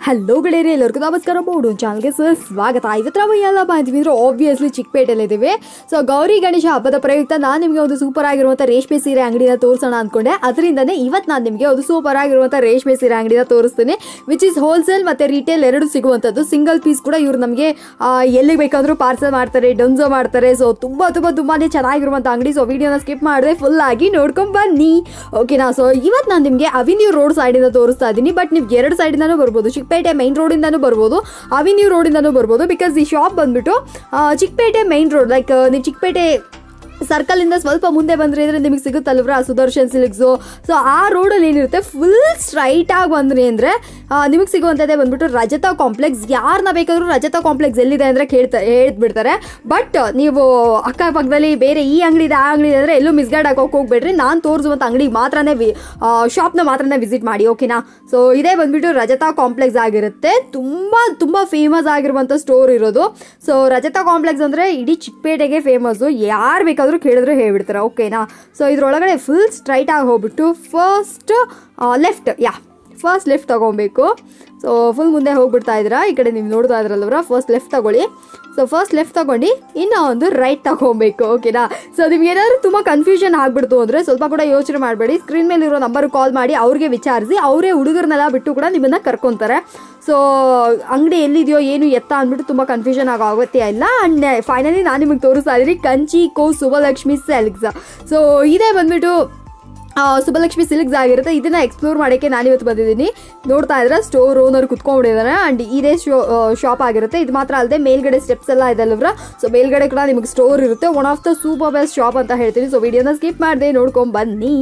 hello ಗೆಳೆಯರಿ ಎಲ್ಲರಿಗೂ ನಮಸ್ಕಾರ ಮೂಡು ಚಾನಲ್ಗೆ ಸರ್ ಸ್ವಾಗತ ಇವತ್ತು ನಾವು ಎಲ್ಲ ಬಂದಿವಿ ಅಂದ್ರೆ ಆಬ್ವಿಯಸ್ಲಿ ಚಿಕ್ಕಪೇಟೆಯಲ್ಲಿ ಇದ್ದೀವಿ ಸೊ ಗೌರಿ ಗಣೇಶ ಹಬ್ಬದ ಪ್ರಯುಕ್ತ ನಾನು ನಿಮಗೆ ಒಂದು ಸೂಪರ್ ಆಗಿರುವಂಥ ರೇಷ್ಮೆ ಸೀರೆ ಅಂಗಡಿನ ತೋರಿಸೋಣ ಅಂದ್ಕೊಂಡೆ ಅದರಿಂದನೇ ಇವತ್ತು ನಾನು ನಿಮಗೆ ಒಂದು ಸೂಪರ್ ಆಗಿರುವಂಥ ರೇಷ್ಮೆ ಸೀರೆ ಅಂಗಡಿನ ತೋರಿಸ್ತೀನಿ ವಿಚ್ ಇಸ್ ಹೋಲ್ಸೇಲ್ ಮತ್ತು ರಿಟೇಲ್ ಎರಡು ಸಿಗುವಂಥದ್ದು ಸಿಂಗಲ್ ಪೀಸ್ ಕೂಡ ಇವ್ರು ನಮಗೆ ಎಲ್ಲಿಗೆ ಬೇಕಾದರೂ ಪಾರ್ಸಲ್ ಮಾಡ್ತಾರೆ ಡೊನ್ಸೋ ಮಾಡ್ತಾರೆ ಸೊ ತುಂಬ ತುಂಬ ತುಂಬಾ ಚೆನ್ನಾಗಿರುವಂಥ ಅಂಗಡಿ ಸೊ ವಿಡಿಯೋನ ಸ್ಕಿಪ್ ಮಾಡಿದ್ರೆ ಫುಲ್ ಆಗಿ ನೋಡ್ಕೊಂಡು ಬನ್ನಿ ಓಕೆನಾ ಸೊ ಇವತ್ತು ನಾನು ನಿಮಗೆ ಅವಿನ್ಯೂ ರೋಡ್ ಸೈಡಿಂದ ತೋರಿಸ್ತಾ ಇದ್ದೀನಿ ಬಟ್ ನೀವು ಎರಡು ಸೈಡಿಂದನೂ ಬರ್ಬೋದು ಚಿಕ್ಕಪೇಟೆ ಮೈನ್ ರೋಡಿಂದನೂ ಬರ್ಬೋದು ಅವಿನ್ಯೂ ರೋಡಿಂದನೂ ಬರ್ಬೋದು ಬಿಕಾಸ್ ಈ ಶಾಪ್ ಬಂದ್ಬಿಟ್ಟು ಆ, ಚಿಕ್ಕಪೇಟೆ ಮೈನ್ ರೋಡ್ ಲೈಕ್ ನೀವು ಚಿಕ್ಕಪೇಟೆ ಸರ್ಕಲಿಂದ ಸ್ವಲ್ಪ ಮುಂದೆ ಬಂದ್ರೆ ಅಂದ್ರೆ ನಿಮಗೆ ಸಿಗುತ್ತಲ್ವ್ರ ಸುದರ್ಶನ್ ಸಿಲ್ಕ್ಸು ಸೊ ಆ ರೋಡಲ್ಲಿ ಏನಿರುತ್ತೆ ಫುಲ್ ಸ್ಟ್ರೈಟ್ ಆಗಿ ಬಂದ್ರಿ ಅಂದರೆ ನಿಮಗೆ ಸಿಗುವಂಥದ್ದೇ ಬಂದ್ಬಿಟ್ಟು ರಜತಾ ಕಾಂಪ್ಲೆಕ್ಸ್ ಯಾರನ್ನ ಬೇಕಾದರೂ ರಜತಾ ಕಾಂಪ್ಲೆಕ್ಸ್ ಎಲ್ಲಿದೆ ಅಂದರೆ ಕೇಳ್ತಾ ಹೇಳ್ಬಿಡ್ತಾರೆ ಬಟ್ ನೀವು ಅಕ್ಕಪಕ್ಕದಲ್ಲಿ ಬೇರೆ ಈ ಅಂಗಡಿ ಇದೆ ಆ ಅಂಗಡಿ ಇದೆ ಅಂದರೆ ಎಲ್ಲೂ ಮಿಸ್ಗೈಡ್ ಆಗೋಕೆ ಹೋಗ್ಬೇಡ್ರಿ ನಾನು ತೋರಿಸುವಂಥ ಅಂಗಡಿಗೆ ಮಾತ್ರನೇ ವಿ ಶಾಪ್ನ ಮಾತ್ರನೇ ವಿಸಿಟ್ ಮಾಡಿ ಓಕೆನಾ ಸೊ ಇದೇ ಬಂದ್ಬಿಟ್ಟು ರಜತಾ ಕಾಂಪ್ಲೆಕ್ಸ್ ಆಗಿರುತ್ತೆ ತುಂಬ ತುಂಬ ಫೇಮಸ್ ಆಗಿರುವಂಥ ಸ್ಟೋರ್ ಇರೋದು ಸೊ ರಜತಾ ಕಾಂಪ್ಲೆಕ್ಸ್ ಅಂದರೆ ಇಡೀ ಚಿಕ್ಕಪೇಟೆಗೆ ಫೇಮಸ್ಸು ಯಾರು ಬೇಕಾದರೂ ಕೇಳಿದ್ರು ಹೇಳ್ಬಿಡ್ತಾರೆ ಓಕೆನಾ ಸೊ ಇದ್ರೊಳಗಡೆ ಫುಲ್ ಸ್ಟ್ರೈಟ್ ಆಗಿ ಹೋಗ್ಬಿಟ್ಟು first left yeah first left ತಗೊಬೇಕು ಸೊ ಫುಲ್ ಮುಂದೆ ಹೋಗ್ಬಿಡ್ತಾ ಇದ್ದೀರಾ ಈ ಕಡೆ ನೀವು ನೋಡ್ತಾ ಇದ್ರಲ್ಲವ್ರ ಫಸ್ಟ್ ಲೆಫ್ಟ್ ತಗೊಳ್ಳಿ ಸೊ ಫಸ್ಟ್ ಲೆಫ್ಟ್ ತಗೊಂಡು ಇನ್ನೂ ಒಂದು ರೈಟ್ ತಗೊಬೇಕು ಓಕೆನಾ ಸೊ ನಿಮ್ಗೆ ಏನಾದ್ರು ತುಂಬ ಕನ್ಫ್ಯೂಷನ್ ಆಗ್ಬಿಡ್ತು ಅಂದರೆ ಸ್ವಲ್ಪ ಕೂಡ ಯೋಚನೆ ಮಾಡಬೇಡಿ ಸ್ಕ್ರೀನ್ ಮೇಲೆ ಇರೋ ನಂಬರ್ ಕಾಲ್ ಮಾಡಿ ಅವ್ರಿಗೆ ವಿಚಾರಿಸಿ ಅವರೇ ಹುಡುಗರನ್ನೆಲ್ಲ ಬಿಟ್ಟು ಕೂಡ ನಿಮ್ಮನ್ನ ಕರ್ಕೊಂತಾರೆ ಸೊ ಅಂಗಡಿ ಎಲ್ಲಿದೆಯೋ ಏನು ಎತ್ತ ಅಂದ್ಬಿಟ್ಟು ತುಂಬ ಕನ್ಫ್ಯೂಷನ್ ಆಗೋ ಅಗತ್ಯ ಇಲ್ಲ ಆ್ಯಂಡ್ ಫೈನಲಿ ನಾನು ನಿಮಗೆ ತೋರಿಸ್ತಾ ಇದ್ದೀನಿ ಕಂಚಿ ಕೋ ಸುಬಲಕ್ಷ್ಮಿ ಸೆಲ್ಕ್ಸ್ ಸೊ ಇದೇ ಬಂದ್ಬಿಟ್ಟು ಆ, ಸುಬ್ಬಲಕ್ಷ್ಮಿ ಸಿಲ್ಕ್ಸ್ ಆಗಿರುತ್ತೆ ಇದನ್ನ ಎಕ್ಸ್ಪ್ಲೋರ್ ಮಾಡೋಕ್ಕೆ ನಾನಿವತ್ತು ಬಂದಿದ್ದೀನಿ ನೋಡ್ತಾ ಇದ್ರೆ ಸ್ಟೋರ್ ಓನರ್ ಕುತ್ಕೊಂಡಿದ್ದಾರೆ ಆ್ಯಂಡ್ ಇದೇ ಶೋ ಶಾಪ್ ಆಗಿರುತ್ತೆ ಇದು ಮಾತ್ರ ಅಲ್ಲದೆ ಮೇಲ್ಗಡೆ ಸ್ಟೆಪ್ಸ್ ಎಲ್ಲ ಇದೆ ಅಲ್ವ್ರ ಸೊ ಮೇಲ್ಗಡೆ ಕೂಡ ನಿಮಗೆ ಸ್ಟೋರ್ ಇರುತ್ತೆ one of the super best shop ಅಂತ ಹೇಳ್ತೀನಿ ಸೊ ವಿಡಿಯೋನ ಸ್ಕಿಪ್ ಮಾಡಿದೆ ನೋಡ್ಕೊಂಡು ಬನ್ನಿ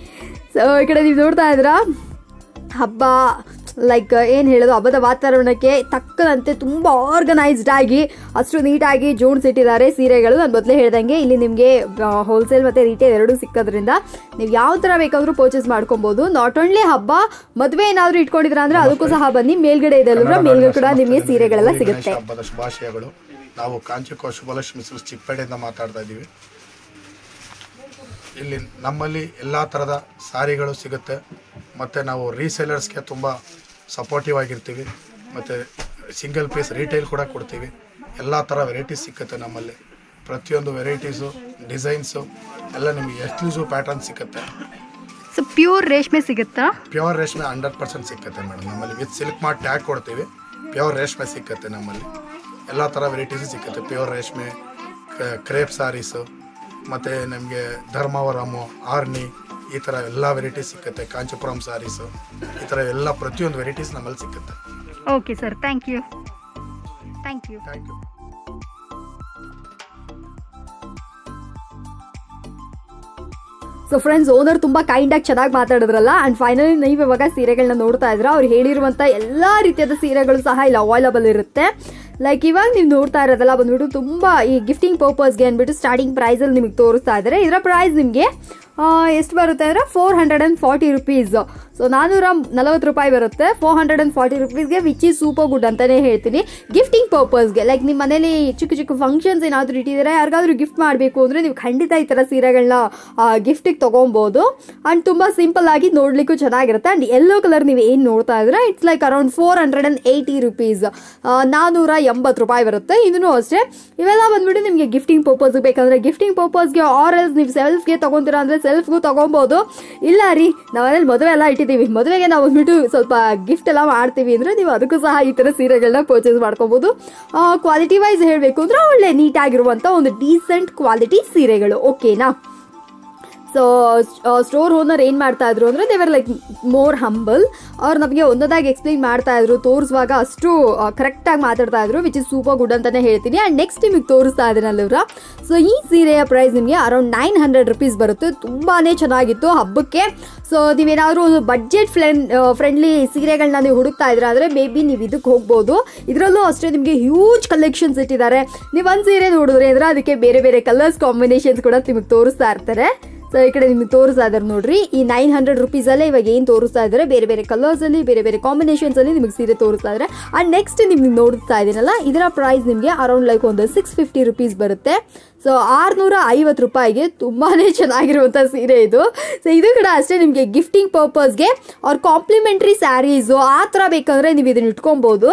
ಸೊ ಈ ಕಡೆ ನೀವು ನೋಡ್ತಾ ಇದ್ದೀರಾ ಹಬ್ಬ ಲೈಕ್ ಏನು ಹೇಳೋದು ಹಬ್ಬದ ವಾತಾವರಣಕ್ಕೆ ತಕ್ಕಂತೆ ತುಂಬ ಆರ್ಗನೈಸ್ಡ್ ಆಗಿ ಅಷ್ಟು ನೀಟಾಗಿ ಜೋಡಿಸಿಟ್ಟಿದ್ದಾರೆ ಸೀರೆಗಳು ನಾನು ಮೊದಲೇ ಹೇಳ್ದಂಗೆ ಇಲ್ಲಿ ನಿಮಗೆ ಹೋಲ್ಸೇಲ್ ಮತ್ತು ರಿಟೇಲ್ ಎರಡೂ ಸಿಕ್ಕೋದ್ರಿಂದ ನೀವು ಯಾವ ಥರ ಬೇಕಾದರೂ ಪರ್ಚೇಸ್ ಮಾಡ್ಕೊಬೋದು ನಾಟ್ ಓನ್ಲಿ ಹಬ್ಬ ಮದುವೆ ಏನಾದರೂ ಇಟ್ಕೊಂಡಿದ್ರ ಅಂದರೆ ಅದಕ್ಕೂ ಸಹ ಬನ್ನಿ ಮೇಲ್ಗಡೆ ಇದೆ ಅಲ್ವಾ ಮೇಲ್ಗಡೆ ಕೂಡ ನಿಮಗೆ ಸೀರೆಗಳೆಲ್ಲ ಗೌರಿ ಗಣೇಶ ಸಿಗುತ್ತೆ ಹಬ್ಬದ ಶುಭಾಶಯಗಳು ನಾವು ಕಾಂಚಿಕೋ ಶುಭಲಕ್ಷ್ಮಿ ಸಿಲ್ಕ್ಸ್ ಚಿಕ್ಕಪೇಟೆಯಿಂದ ಮಾತಾಡ್ತಾ ಇದ್ದೀವಿ ಇಲ್ಲಿ ನಮ್ಮಲ್ಲಿ ಎಲ್ಲ ಥರದ ಸಾರಿಗಳು ಸಿಗುತ್ತೆ ಮತ್ತು ನಾವು ರೀಸೇಲರ್ಸ್ಗೆ ತುಂಬ ಸಪೋರ್ಟಿವ್ ಆಗಿರ್ತೀವಿ ಮತ್ತು ಸಿಂಗಲ್ ಪೀಸ್ ರಿಟೇಲ್ ಕೂಡ ಕೊಡ್ತೀವಿ ಎಲ್ಲ ಥರ ವೆರೈಟೀಸ್ ಸಿಕ್ಕುತ್ತೆ ನಮ್ಮಲ್ಲಿ ಪ್ರತಿಯೊಂದು ವೆರೈಟೀಸು ಡಿಸೈನ್ಸು ಎಲ್ಲ ನಿಮಗೆ ಎಕ್ಸ್ಕ್ಲೂಸಿವ್ ಪ್ಯಾಟರ್ನ್ ಸಿಕ್ಕುತ್ತೆ ಸೊ ಪ್ಯೂರ್ ರೇಷ್ಮೆ ಸಿಗುತ್ತಾ ಪ್ಯೂರ್ ರೇಷ್ಮೆ ಹಂಡ್ರೆಡ್ ಪರ್ಸೆಂಟ್ ಸಿಕ್ಕತ್ತೆ ಮೇಡಮ್ ನಮ್ಮಲ್ಲಿ ವಿತ್ ಸಿಲ್ಕ್ ಮಾಡಿ ಟ್ಯಾಗ್ ಕೊಡ್ತೀವಿ ಪ್ಯೂರ್ ರೇಷ್ಮೆ ಸಿಕ್ಕತ್ತೆ ನಮ್ಮಲ್ಲಿ ಎಲ್ಲ ಥರ ವೆರೈಟೀಸು ಸಿಕ್ಕತ್ತೆ ಪ್ಯೂರ್ ರೇಷ್ಮೆ ಕ್ರೇಪ್ ಸಾರೀಸು ಮತ್ತು ನಮಗೆ ಧರ್ಮಾವರಮು ಆರ್ನಿ ಈ ಥರ ಎಲ್ಲ ವೆರೈಟೀಸ್ ಸಿಕ್ಕತ್ತೆ ಕಾಂಚೀಪುರಂ ಸಾರೀಸು ಈ ಥರ ಎಲ್ಲ ಪ್ರತಿಯೊಂದು ವೆರೈಟೀಸ್ ನಮ್ಮಲ್ಲಿ ಸಿಕ್ಕತ್ತೆ okay sir thank you thank you thank you so friends owner ತುಂಬಾ ಕೈಂಡ್ ಆಗಿ ಚೆನ್ನಾಗಿ ಮಾತಾಡಿದ್ರಲ್ಲ ಅಂಡ್ ಫೈನಲಿ ನೀವು ಇವಾಗ ಸೀರೆಗಳನ್ನ ನೋಡ್ತಾ ಇದ್ರ ಅವ್ರು ಹೇಳಿರುವಂತ ಎಲ್ಲಾ ರೀತಿಯಾದ ಸೀರೆಗಳು ಸಹ ಇಲ್ಲಿ ಅವೈಲಬಲ್ ಇರುತ್ತೆ ಲೈಕ್ ಇವಾಗ ನೀವು ನೋಡ್ತಾ ಇರೋದೆಲ್ಲ ಬಂದ್ಬಿಟ್ಟು ತುಂಬಾ ಈ ಗಿಫ್ಟಿಂಗ್ ಪರ್ಪಸ್ಗೆ ಅಂದ್ಬಿಟ್ಟು ಸ್ಟಾರ್ಟಿಂಗ್ ಪ್ರೈಸ್ ಅಲ್ಲಿ ನಿಮಗೆ ತೋರಿಸ್ತಾ ಇದ್ದಾರೆ ಇದರ ಪ್ರೈಸ್ ನಿಮಗೆ ಎಷ್ಟು ಬರುತ್ತೆ ಅಂದ್ರೆ four hundred and forty rupees so ನಾನೂರ ನಲವತ್ತು ರೂಪಾಯಿ ಬರುತ್ತೆ ಫೋರ್ ಹಂಡ್ರೆಡ್ ಅಂಡ್ ಫಾರ್ಟಿ ರುಪೀಸ್ಗೆ ವಿಚ್ ಈಸ್ ಸೂಪರ್ ಗುಡ್ ಅಂತಾನೆ ಹೇಳ್ತೀನಿ ಗಿಫ್ಟಿಂಗ್ ಪರ್ಪಸ್ಗೆ ಲೈಕ್ ನಿಮ್ಮ ಮನೇಲಿ ಚಿಕ್ಕ ಚಿಕ್ಕ ಫಂಕ್ಷನ್ಸ್ ಏನಾದರೂ ಇಟ್ಟಿದ್ದೀರಾ ಯಾರಿಗಾದ್ರೂ ಗಿಫ್ಟ್ ಮಾಡಬೇಕು ಅಂದರೆ ನೀವು ಖಂಡಿತ ಈ ಥರ ಸೀರೆಗಳನ್ನ ಗಿಫ್ಟಿಗೆ ತೊಗೊಬೋದು ಆ್ಯಂಡ್ ತುಂಬ ಸಿಂಪಲ್ ಆಗಿ ನೋಡಲಿಕ್ಕೂ ಚೆನ್ನಾಗಿರುತ್ತೆ ಆ್ಯಂಡ್ ಯೆಲ್ಲೋ ಕಲರ್ ನೀವು ಏನು ನೋಡ್ತಾ ಇದ್ರೆ it's like around four hundred and eighty rupees ನಾನ್ನೂರ ಎಂಬತ್ತು ರೂಪಾಯಿ ಬರುತ್ತೆ ಇದನ್ನು ಅಷ್ಟೇ ಇವೆಲ್ಲ ಬಂದ್ಬಿಟ್ಟು ನಿಮಗೆ ಗಿಫ್ಟಿಂಗ್ ಪರ್ಪಸ್ಗೆ ಬೇಕಂದ್ರೆ ಗಿಫ್ಟಿಂಗ್ ಪರ್ಪಸ್ಗೆ ಆರ್ ಎಲ್ಸ್ ನೀವು ಸೆಲ್ಫ್ಗೆ ತೊಗೊತೀರಾ ಅಂದರೆ ಸೆಲ್ಫ್ಗೂ ತೊಗೊಬೋದು ಇಲ್ಲ ರೀ ನಾವಲ್ಲಿ ಮದುವೆ ಎಲ್ಲ ಇಟ್ಟಿದ್ದೀವಿ ಮದುವೆಗೆ ನಾವು ಬಂದ್ಬಿಟ್ಟು ಸ್ವಲ್ಪ ಗಿಫ್ಟ್ ಎಲ್ಲ ಮಾಡ್ತೀವಿ ಅಂದರೆ ನೀವು ಅದಕ್ಕೂ ಸಹ ಈ ಥರ ಸೀರೆಗಳನ್ನ ಪರ್ಚೇಸ್ ಮಾಡ್ಕೊಬೋದು ಕ್ವಾಲಿಟಿ ವೈಸ್ ಹೇಳಬೇಕು ಅಂದರೆ ಒಳ್ಳೆ ನೀಟಾಗಿರುವಂಥ ಒಂದು ಡೀಸೆಂಟ್ ಕ್ವಾಲಿಟಿ ಸೀರೆಗಳು ಓಕೆನಾ ಸೊ ಸ್ಟೋರ್ ಓನರ್ ಏನು ಮಾಡ್ತಾ ಇದ್ರು ಅಂದರೆ ದೇವರ್ ಲೈಕ್ ಮೋರ್ ಹಂಬಲ್ ಅವ್ರು ನಮಗೆ ಒಂದೊಂದಾಗಿ ಎಕ್ಸ್ಪ್ಲೈನ್ ಮಾಡ್ತಾ ಇದ್ರು ತೋರಿಸುವಾಗ ಅಷ್ಟು ಕರೆಕ್ಟಾಗಿ ಮಾತಾಡ್ತಾ ಇದ್ರು ವಿಚ್ ಇಸ್ ಸೂಪರ್ ಗುಡ್ ಅಂತಾನೆ ಹೇಳ್ತೀನಿ ಆ್ಯಂಡ್ ನೆಕ್ಸ್ಟ್ ನಿಮಗೆ ತೋರಿಸ್ತಾ ಇದ್ದೀನಲ್ಲ ಇವ್ರ ಸೊ ಈ ಸೀರೆಯ ಪ್ರೈಸ್ ನಿಮಗೆ ಅರೌಂಡ್ ನೈನ್ ಹಂಡ್ರೆಡ್ ರುಪೀಸ್ ಬರುತ್ತೆ ತುಂಬಾ ಚೆನ್ನಾಗಿತ್ತು ಹಬ್ಬಕ್ಕೆ ಸೊ ನೀವೇನಾದರೂ ಒಂದು ಬಡ್ಜೆಟ್ ಫ್ರೆಂಡ್ ಫ್ರೆಂಡ್ಲಿ ಸೀರೆಗಳನ್ನ ನೀವು ಹುಡುಕ್ತಾ ಇದ್ರೆ ಅಂದರೆ ಮೇ ಬಿ ನೀವು ಇದಕ್ಕೆ ಹೋಗ್ಬೋದು ಇದರಲ್ಲೂ ಅಷ್ಟೇ ನಿಮಗೆ ಹ್ಯೂಜ್ ಕಲೆಕ್ಷನ್ಸ್ ಇಟ್ಟಿದ್ದಾರೆ ನೀವು ಒಂದು ಸೀರೆ ನೋಡಿದ್ರೆ ಅಂದರೆ ಅದಕ್ಕೆ ಬೇರೆ ಬೇರೆ ಕಲರ್ಸ್ ಕಾಂಬಿನೇಷನ್ಸ್ ಕೂಡ ನಿಮಗೆ ತೋರಿಸ್ತಾ ಇರ್ತಾರೆ ಸೊ ಈ ಕಡೆ ನಿಮಗೆ ತೋರಿಸ್ತಾ ಇದ್ದಾರೆ ನೋಡ್ರಿ ಈ ನೈನ್ ಹಂಡ್ರೆಡ್ ರುಪೀಸಲ್ಲೇ ಇವಾಗ ಏನು ತೋರಿಸ್ತಾ ಇದ್ದಾರೆ ಬೇರೆ ಬೇರೆ ಕಲರ್ಸಲ್ಲಿ ಬೇರೆ ಬೇರೆ ಕಾಂಬಿನೇಷನ್ಸಲ್ಲಿ ನಿಮಗೆ ಸೀರೆ ತೋರಿಸ್ತಾ ಇದ್ದಾರೆ ಆ್ಯಂಡ್ ನೆಕ್ಸ್ಟ್ ನಿಮ್ಗೆ ನೋಡ್ತಾ ಇದ್ದೀನಲ್ಲ ಇದರ ಪ್ರೈಸ್ ನಿಮಗೆ ಅರೌಂಡ್ ಲೈಕ್ ಒಂದು ಸಿಕ್ಸ್ ಫಿಫ್ಟಿ ರುಪೀಸ್ ಬರುತ್ತೆ ಸೊ ಆರುನೂರ ಐವತ್ತು ರೂಪಾಯಿಗೆ ತುಂಬಾ ಚೆನ್ನಾಗಿರುವಂಥ ಸೀರೆ ಇದು ಸೊ ಇದು ಕೂಡ ಅಷ್ಟೇ ನಿಮಗೆ ಗಿಫ್ಟಿಂಗ್ ಪರ್ಪಸ್ಗೆ ಅವ್ರ ಕಾಂಪ್ಲಿಮೆಂಟ್ರಿ ಸ್ಯಾರೀಸು ಆ ಥರ ಬೇಕಂದರೆ ನೀವು ಇದನ್ನ ಇಟ್ಕೊಬೋದು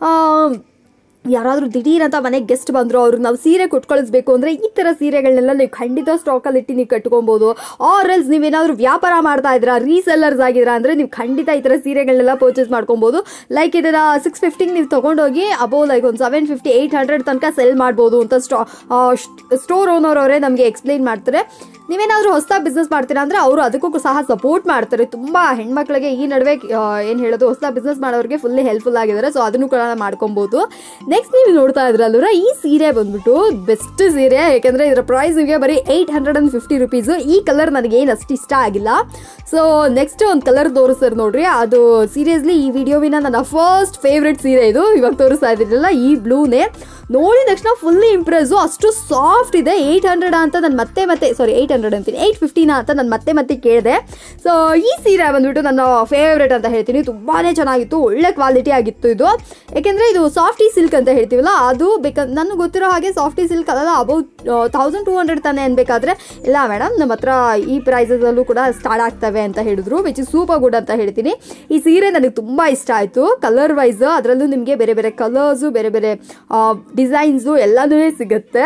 ಯಾರಾದರೂ ದಿಢೀರ್ ಅಂತ ಮನೆಗೆ ಗೆಸ್ಟ್ ಬಂದರು ಅವ್ರಿಗೆ ನಾವು ಸೀರೆ ಕೊಟ್ಕೊಳಿಸ್ಬೇಕು ಅಂದರೆ ಈ ಥರ ಸೀರೆಗಳನ್ನೆಲ್ಲ ನೀವು ಖಂಡಿತ ಸ್ಟಾಕಲ್ಲಿ ಇಟ್ಟು ನೀವು ಕಟ್ಕೊಬೋದು ಆರ್ ಎಲ್ಸ್ ನೀವೇನಾದರೂ ವ್ಯಾಪಾರ ಮಾಡ್ತಾ ಇದ್ದೀರಾ ರೀಸೆಲ್ಲರ್ಸ್ ಆಗಿದ್ದೀರಾ ಅಂದರೆ ನೀವು ಖಂಡಿತ ಈ ಥರ ಸೀರೆಗಳನ್ನೆಲ್ಲ ಪರ್ಚೇಸ್ ಮಾಡ್ಕೊಬೋದು ಲೈಕ್ ಇದನ್ನ ಸಿಕ್ಸ್ ಫಿಫ್ಟಿಗೆ ನೀವು ತೊಗೊಂಡೋಗಿ ಅಬೌವ್ ಲೈಕ್ ಒಂದು ಸೆವೆನ್ ಫಿಫ್ಟಿ ಏಯ್ಟ್ ಹಂಡ್ರೆಡ್ ತನಕ ಸೆಲ್ ಮಾಡ್ಬೋದು ಅಂತ ಸ್ಟಾ ಸ್ಟೋರ್ ಓನರ್ ಅವರೇ ನಮಗೆ ಎಕ್ಸ್ಪ್ಲೈನ್ ಮಾಡ್ತಾರೆ ನೀವೇನಾದರೂ ಹೊಸದಾಗಿ ಬಿಸ್ನೆಸ್ ಮಾಡ್ತೀರಾ ಅಂದರೆ ಅವರು ಅದಕ್ಕೂ ಸಹ ಸಪೋರ್ಟ್ ಮಾಡ್ತಾರೆ ತುಂಬ ಹೆಣ್ಮಕ್ಳಿಗೆ ಈ ನಡುವೆ ಏನು ಹೇಳೋದು ಹೊಸದಾಗಿ ಬಿಸ್ನೆಸ್ ಮಾಡೋರಿಗೆ ಫುಲ್ಲಿ ಹೆಲ್ಪ್ಫುಲ್ ಆಗಿದ್ದಾರೆ ಸೊ ಅದನ್ನು ಕೂಡ ಮಾಡ್ಕೊಬೋದು ನೆಕ್ಸ್ಟ್ ನೀವು ನೋಡ್ತಾ ಇದ್ರಲ್ವ ಈ ಸೀರೆ ಬಂದ್ಬಿಟ್ಟು ಬೆಸ್ಟ್ ಸೀರೆ ಯಾಕೆಂದರೆ ಇದರ ಪ್ರೈಸ್ ನಿಮಗೆ ಬರೀ eight hundred and fifty rupees ಈ ಕಲರ್ ನನಗೆ ಏನು ಅಷ್ಟು ಇಷ್ಟ ಆಗಿಲ್ಲ ಸೊ ನೆಕ್ಸ್ಟ್ ಒಂದು ಕಲರ್ ತೋರಿಸ್ತಾರೆ ನೋಡ್ರಿ ಅದು ಸೀರಿಯಸ್ಲಿ ಈ ವಿಡಿಯೋವಿನ ನನ್ನ ಫಸ್ಟ್ ಫೇವ್ರೆಟ್ ಸೀರೆ ಇದು ಇವಾಗ ತೋರಿಸ್ತಾ ಇದ್ದೀರಲ್ಲ ಈ ಬ್ಲೂನೇ ನೋಡಿದ ತಕ್ಷಣ ಫುಲ್ಲಿ ಇಂಪ್ರೆಸ್ಸು ಅಷ್ಟು ಸಾಫ್ಟ್ ಇದೆ ಏಯ್ಟ್ ಹಂಡ್ರೆಡ್ ಅಂತ ನಾನು ಮತ್ತೆ ಮತ್ತೆ ಸಾರಿ ಏಯ್ಟ್ ಹಂಡ್ರೆಡ್ ಅಂತೀನಿ ಏಯ್ಟ್ ಫಿಫ್ಟಿನ ಅಂತ ನಾನು ಮತ್ತೆ ಮತ್ತೆ ಕೇಳಿದೆ ಸೊ ಈ ಸೀರೆ ಬಂದ್ಬಿಟ್ಟು ನನ್ನ ಫೇವ್ರೆಟ್ ಅಂತ ಹೇಳ್ತೀನಿ ತುಂಬಾ ಚೆನ್ನಾಗಿತ್ತು ಒಳ್ಳೆ ಕ್ವಾಲಿಟಿ ಆಗಿತ್ತು ಇದು ಯಾಕೆಂದರೆ ಇದು ಸಾಫ್ಟಿ ಸಿಲ್ಕ್ ಅಂತ ಹೇಳ್ತೀವಲ್ಲ ಅದು ಬೇಕಂದ್ರೆ ನನಗೆ ಗೊತ್ತಿರೋ ಹಾಗೆ ಸಾಫ್ಟಿ ಸಿಲ್ಕ್ ಅದಲ್ಲ ಅಬೌವ್ ತೌಸಂಡ್ ಟೂ ಹಂಡ್ರೆಡ್ ತಾನೆ ಅನ್ಬೇಕಾದ್ರೆ ಇಲ್ಲ ಮೇಡಮ್ ನಮ್ಮ ಹತ್ರ ಈ ಪ್ರೈಸಸಲ್ಲೂ ಕೂಡ ಸ್ಟಾರ್ಟ್ ಆಗ್ತವೆ ಅಂತ ಹೇಳಿದ್ರು ವಿಚ್ ಇಸ್ ಸೂಪರ್ ಗುಡ್ ಅಂತ ಹೇಳ್ತೀನಿ ಈ ಸೀರೆ ನನಗೆ ತುಂಬ ಇಷ್ಟ ಆಯಿತು ಕಲರ್ ವೈಸ್ ಅದರಲ್ಲೂ ನಿಮಗೆ ಬೇರೆ ಬೇರೆ ಕಲರ್ಸು ಬೇರೆ ಬೇರೆ ಡಿಸೈನ್ಸು ಎಲ್ಲನೂ ಸಿಗುತ್ತೆ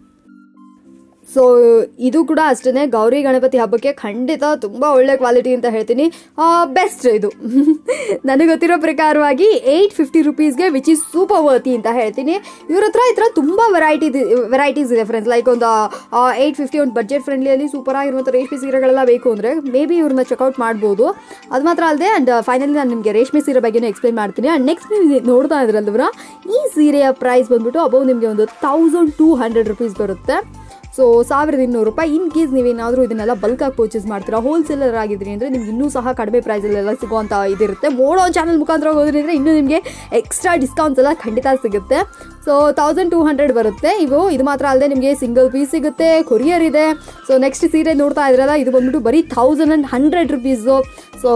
ಸೊ ಇದು ಕೂಡ ಅಷ್ಟೇ ಗೌರಿ ಗಣಪತಿ ಹಬ್ಬಕ್ಕೆ ಖಂಡಿತ ತುಂಬ ಒಳ್ಳೆ ಕ್ವಾಲಿಟಿ ಅಂತ ಹೇಳ್ತೀನಿ ಬೆಸ್ಟ್ ಇದು ನನಗೆ ಗೊತ್ತಿರೋ ಪ್ರಕಾರವಾಗಿ ಏಯ್ಟ್ ಫಿಫ್ಟಿ ರುಪೀಸ್ಗೆ ವಿಚ್ ಈಸ್ ಸೂಪರ್ ವರ್ತಿ ಅಂತ ಹೇಳ್ತೀನಿ ಇವ್ರ ಹತ್ರ ಈ ಥರ ತುಂಬ ವೆರೈಟಿ ವೆರೈಟೀಸ್ ಇದೆ ಫ್ರೆಂಡ್ಸ್ ಲೈಕ್ ಒಂದು ಏಯ್ಟ್ ಫಿಫ್ಟಿ ಒಂದು ಬಡ್ಜೆಟ್ ಫ್ರೆಂಡ್ಲಿಯಲ್ಲಿ ಸೂಪರ್ ಆಗಿರುವಂಥ ರೇಷ್ಮೆ ಸೀರೆಗಳೆಲ್ಲ ಬೇಕು ಅಂದರೆ ಮೇ ಬಿ ಇವ್ರನ್ನ ಚೆಕ್ಔಟ್ ಮಾಡ್ಬೋದು ಅದು ಮಾತ್ರ ಅಲ್ಲದೆ ಆ್ಯಂಡ್ ಫೈನಲಿ ನಾನು ನಿಮಗೆ ರೇಷ್ಮೆ ಸೀರೆ ಬಗ್ಗೆನೂ ಎಕ್ಸ್ಪ್ಲೈನ್ ಮಾಡ್ತೀನಿ ಆ್ಯಂಡ್ ನೆಕ್ಸ್ಟ್ ನೀವು ನೋಡ್ತಾ ಇದ್ರಲ್ವರ ಈ ಸೀರೆಯ ಪ್ರೈಸ್ ಬಂದ್ಬಿಟ್ಟು ಅಬೌವ್ ನಿಮಗೆ ಒಂದು ತೌಸಂಡ್ ಟೂ ಹಂಡ್ರೆಡ್ ರುಪೀಸ್ ಬರುತ್ತೆ ಸೊ ಸಾವಿರದ ಇನ್ನೂರು ರೂಪಾಯಿ ಇನ್ ಕೇಸ್ ನೀವೇನಾದರೂ ಇದನ್ನೆಲ್ಲ ಬಲ್ಕಾಗಿ ಪರ್ಚೇಸ್ ಮಾಡ್ತೀರಾ ಹೋಲ್ಸೇಲರ್ ಆಗಿದ್ರಿ ಅಂದರೆ ನಿಮ್ಗೆ ಇನ್ನೂ ಸಹ ಕಡಿಮೆ ಪ್ರೈಸಲ್ಲೆಲ್ಲ ಸಿಗುವಂಥ ಇದಿರುತ್ತೆ ಮೋಡೋ ಚಾನಲ್ ಮುಖಾಂತರ ಹೋದ್ರಿ ಅಂದರೆ ಇನ್ನೂ ನಿಮಗೆ ಎಕ್ಸ್ಟ್ರಾ ಡಿಸ್ಕೌಂಟ್ಸ್ ಎಲ್ಲ ಖಂಡಿತ ಸಿಗುತ್ತೆ ಸೊ ತೌಸಂಡ್ ಟೂ ಹಂಡ್ರೆಡ್ ಬರುತ್ತೆ ಇವು ಇದು ಮಾತ್ರ ಅಲ್ಲದೆ ನಿಮಗೆ ಸಿಂಗಲ್ ಪೀಸ್ ಸಿಗುತ್ತೆ ಕೊರಿಯರ್ ಇದೆ ಸೊ ನೆಕ್ಸ್ಟ್ ಸೀರೆ ನೋಡ್ತಾ ಇದ್ರಲ್ಲ ಇದು ಬಂದ್ಬಿಟ್ಟು ಬರೀ thousand and hundred rupees so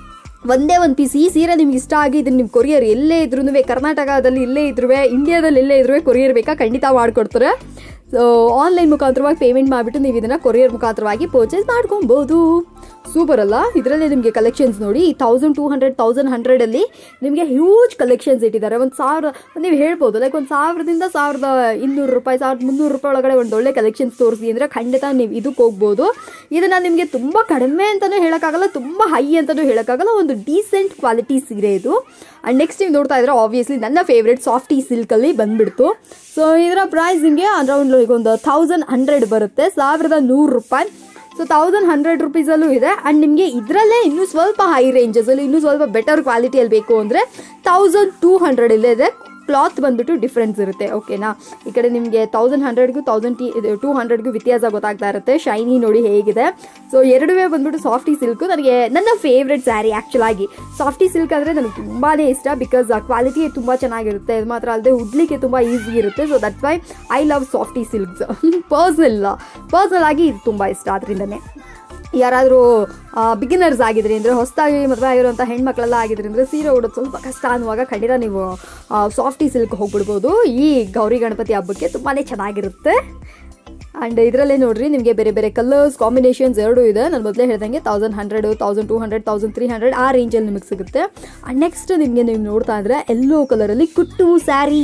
ಒಂದೇ ಒಂದು ಪೀಸ್ ಈ ಸೀರೆ ನಿಮ್ಗೆ ಇಷ್ಟ ಆಗಿ ಇದನ್ನ ನಿಮ್ಮ ಕೊರಿಯರ್ ಎಲ್ಲೇ ಇದ್ರೂ ಕರ್ನಾಟಕದಲ್ಲಿ ಇಲ್ಲೇ ಇದ್ರೂ ಇಂಡಿಯಾದಲ್ಲಿ ಎಲ್ಲೇ ಇದ್ರೂ ಕೊರಿಯರ್ ಬೇಕಾ ಖಂಡಿತ ಮಾಡಿಕೊಡ್ತಾರೆ ಸೊ ಆನ್ಲೈನ್ ಮುಖಾಂತರವಾಗಿ ಪೇಮೆಂಟ್ ಮಾಡಿಬಿಟ್ಟು ನೀವು ಇದನ್ನು ಕೊರಿಯರ್ ಮುಖಾಂತರವಾಗಿ ಪರ್ಚೇಸ್ ಮಾಡ್ಕೊಬೋದು ಸೂಪರ್ ಅಲ್ಲ ಇದರಲ್ಲಿ ನಿಮಗೆ ಕಲೆಕ್ಷನ್ಸ್ ನೋಡಿ ತೌಸಂಡ್ ಟೂ ಹಂಡ್ರೆಡ್ ತೌಸಂಡ್ ಹಂಡ್ರೆಡಲ್ಲಿ ನಿಮಗೆ ಹ್ಯೂಜ್ ಕಲೆಕ್ಷನ್ಸ್ ಇಟ್ಟಿದ್ದಾರೆ ಒಂದು ಸಾವಿರ ನೀವು ಹೇಳ್ಬೋದು ಲೈಕ್ ಒಂದು ಸಾವಿರದಿಂದ ಸಾವಿರದ ಇನ್ನೂರು ರೂಪಾಯಿ ಸಾವಿರದ ಮುನ್ನೂರು ರೂಪಾಯಿ ಒಳಗಡೆ ಒಂದು ಒಳ್ಳೆ ಕಲೆಕ್ಷನ್ಸ್ ತೋರಿಸಿ ಅಂದರೆ ಖಂಡಿತ ನೀವು ಇದಕ್ಕೆ ಹೋಗ್ಬೋದು ಇದನ್ನು ನಿಮಗೆ ತುಂಬ ಕಡಿಮೆ ಅಂತಲೂ ಹೇಳೋಕ್ಕಾಗಲ್ಲ ತುಂಬ ಹೈ ಅಂತಲೂ ಹೇಳೋಕ್ಕಾಗಲ್ಲ ಒಂದು ಡೀಸೆಂಟ್ ಕ್ವಾಲಿಟಿ ಸೀರೆ ಇದು ಆ್ಯಂಡ್ ನೆಕ್ಸ್ಟ್ ನೀವು ನೋಡ್ತಾ ಇದ್ರೆ ಆಬ್ವಿಯಸ್ಲಿ ನನ್ನ ಫೇವ್ರೆಟ್ ಸಾಫ್ಟಿ ಸಿಲ್ಕಲ್ಲಿ ಬಂದುಬಿಡ್ತು ಸೊ ಇದರ ಪ್ರೈಸ್ ನಿಮಗೆ ಅರೌಂಡ್ ಈಗ ಒಂದು ಥೌಸಂಡ್ ಹಂಡ್ರೆಡ್ ಬರುತ್ತೆ ಸಾವಿರದ ನೂರು ರೂಪಾಯಿ ಸೊ ತೌಸಂಡ್ ಹಂಡ್ರೆಡ್ ರುಪೀಸಲ್ಲೂ ಇದೆ ಆ್ಯಂಡ್ ನಿಮಗೆ ಇದರಲ್ಲೇ ಇನ್ನೂ ಸ್ವಲ್ಪ ಹೈ ರೇಂಜಸಲ್ಲಿ ಇನ್ನೂ ಸ್ವಲ್ಪ ಬೆಟರ್ ಕ್ವಾಲಿಟಿಯಲ್ಲಿ ಬೇಕು ಅಂದರೆ ತೌಸಂಡ್ ಟೂ ಹಂಡ್ರೆಡ್ ಇಲ್ಲೇ ಇದೆ ಕ್ಲಾತ್ ಬಂದ್ಬಿಟ್ಟು ಡಿಫ್ರೆನ್ಸ್ ಇರುತ್ತೆ ಓಕೆನಾ ಈ ಕಡೆ ನಿಮಗೆ ತೌಸಂಡ್ ಹಂಡ್ರೆಡ್ಗೂ ತೌಸಂಡ್ ಟಿ ಟೂ ಹಂಡ್ರೆಡ್ಗೂ ವ್ಯತ್ಯಾಸ ಗೊತ್ತಾಗ್ತಾ ಇರುತ್ತೆ ಶೈನಿ ನೋಡಿ ಹೇಗಿದೆ ಸೊ ಎರಡುವೇ ಬಂದ್ಬಿಟ್ಟು ಸಾಫ್ಟಿ ಸಿಲ್ಕು ನನಗೆ ನನ್ನ ಫೇವ್ರೆಟ್ ಸ್ಯಾರಿ ಆ್ಯಕ್ಚುಲ್ ಆಗಿ ಸಾಫ್ಟಿ ಸಿಲ್ಕ್ ಅಂದರೆ ನನಗೆ ತುಂಬಾ ಇಷ್ಟ ಬಿಕಾಸ್ ಆ ಕ್ವಾಲಿಟಿ ತುಂಬ ಚೆನ್ನಾಗಿರುತ್ತೆ ಅದು ಮಾತ್ರ ಅಲ್ಲದೆ ಉಡ್ಲಿಕ್ಕೆ ತುಂಬ ಈಸಿ ಇರುತ್ತೆ so that's why I love softy silks personal personal ಆಗಿ ಇದು ತುಂಬ ಇಷ್ಟ ಅದರಿಂದನೇ ಯಾರಾದರೂ ಬಿಗಿನರ್ಸ್ ಆಗಿದ್ರಿ ಅಂದರೆ ಹೊಸದಾಗಿ ಮದುವೆ ಆಗಿರುವಂಥ ಹೆಣ್ಮಕ್ಳೆಲ್ಲ ಆಗಿದ್ರಿ ಅಂದರೆ ಸೀರೆ ಉಡೋದು ಸ್ವಲ್ಪ ಕಷ್ಟ ಅನ್ನುವಾಗ ಖಂಡಿತ ನೀವು ಸಾಫ್ಟಿ ಸಿಲ್ಕ್ ಹೋಗ್ಬಿಡ್ಬೋದು ಈ ಗೌರಿ ಗಣಪತಿ ಹಬ್ಬಕ್ಕೆ ತುಂಬಾ ಚೆನ್ನಾಗಿರುತ್ತೆ ಆ್ಯಂಡ್ ಇದರಲ್ಲೇ ನೋಡ್ರಿ ನಿಮಗೆ ಬೇರೆ ಬೇರೆ ಕಲರ್ಸ್ ಕಾಂಬಿನೇಷನ್ಸ್ ಎರಡೂ ಇದೆ ನಾನು ಮೊದಲೇ ಹೇಳ್ದಂಗೆ thousand hundred thousand two hundred thousand three hundred ಆ ರೇಂಜಲ್ಲಿ ನಿಮಗೆ ಸಿಗುತ್ತೆ ಆ್ಯಂಡ್ ನೆಕ್ಸ್ಟ್ ನಿಮಗೆ ನೀವು ನೋಡ್ತಾ ಇದ್ರೆ ಎಲ್ಲೋ ಕಲರಲ್ಲಿ ಕುಟ್ಟು ಸ್ಯಾರಿ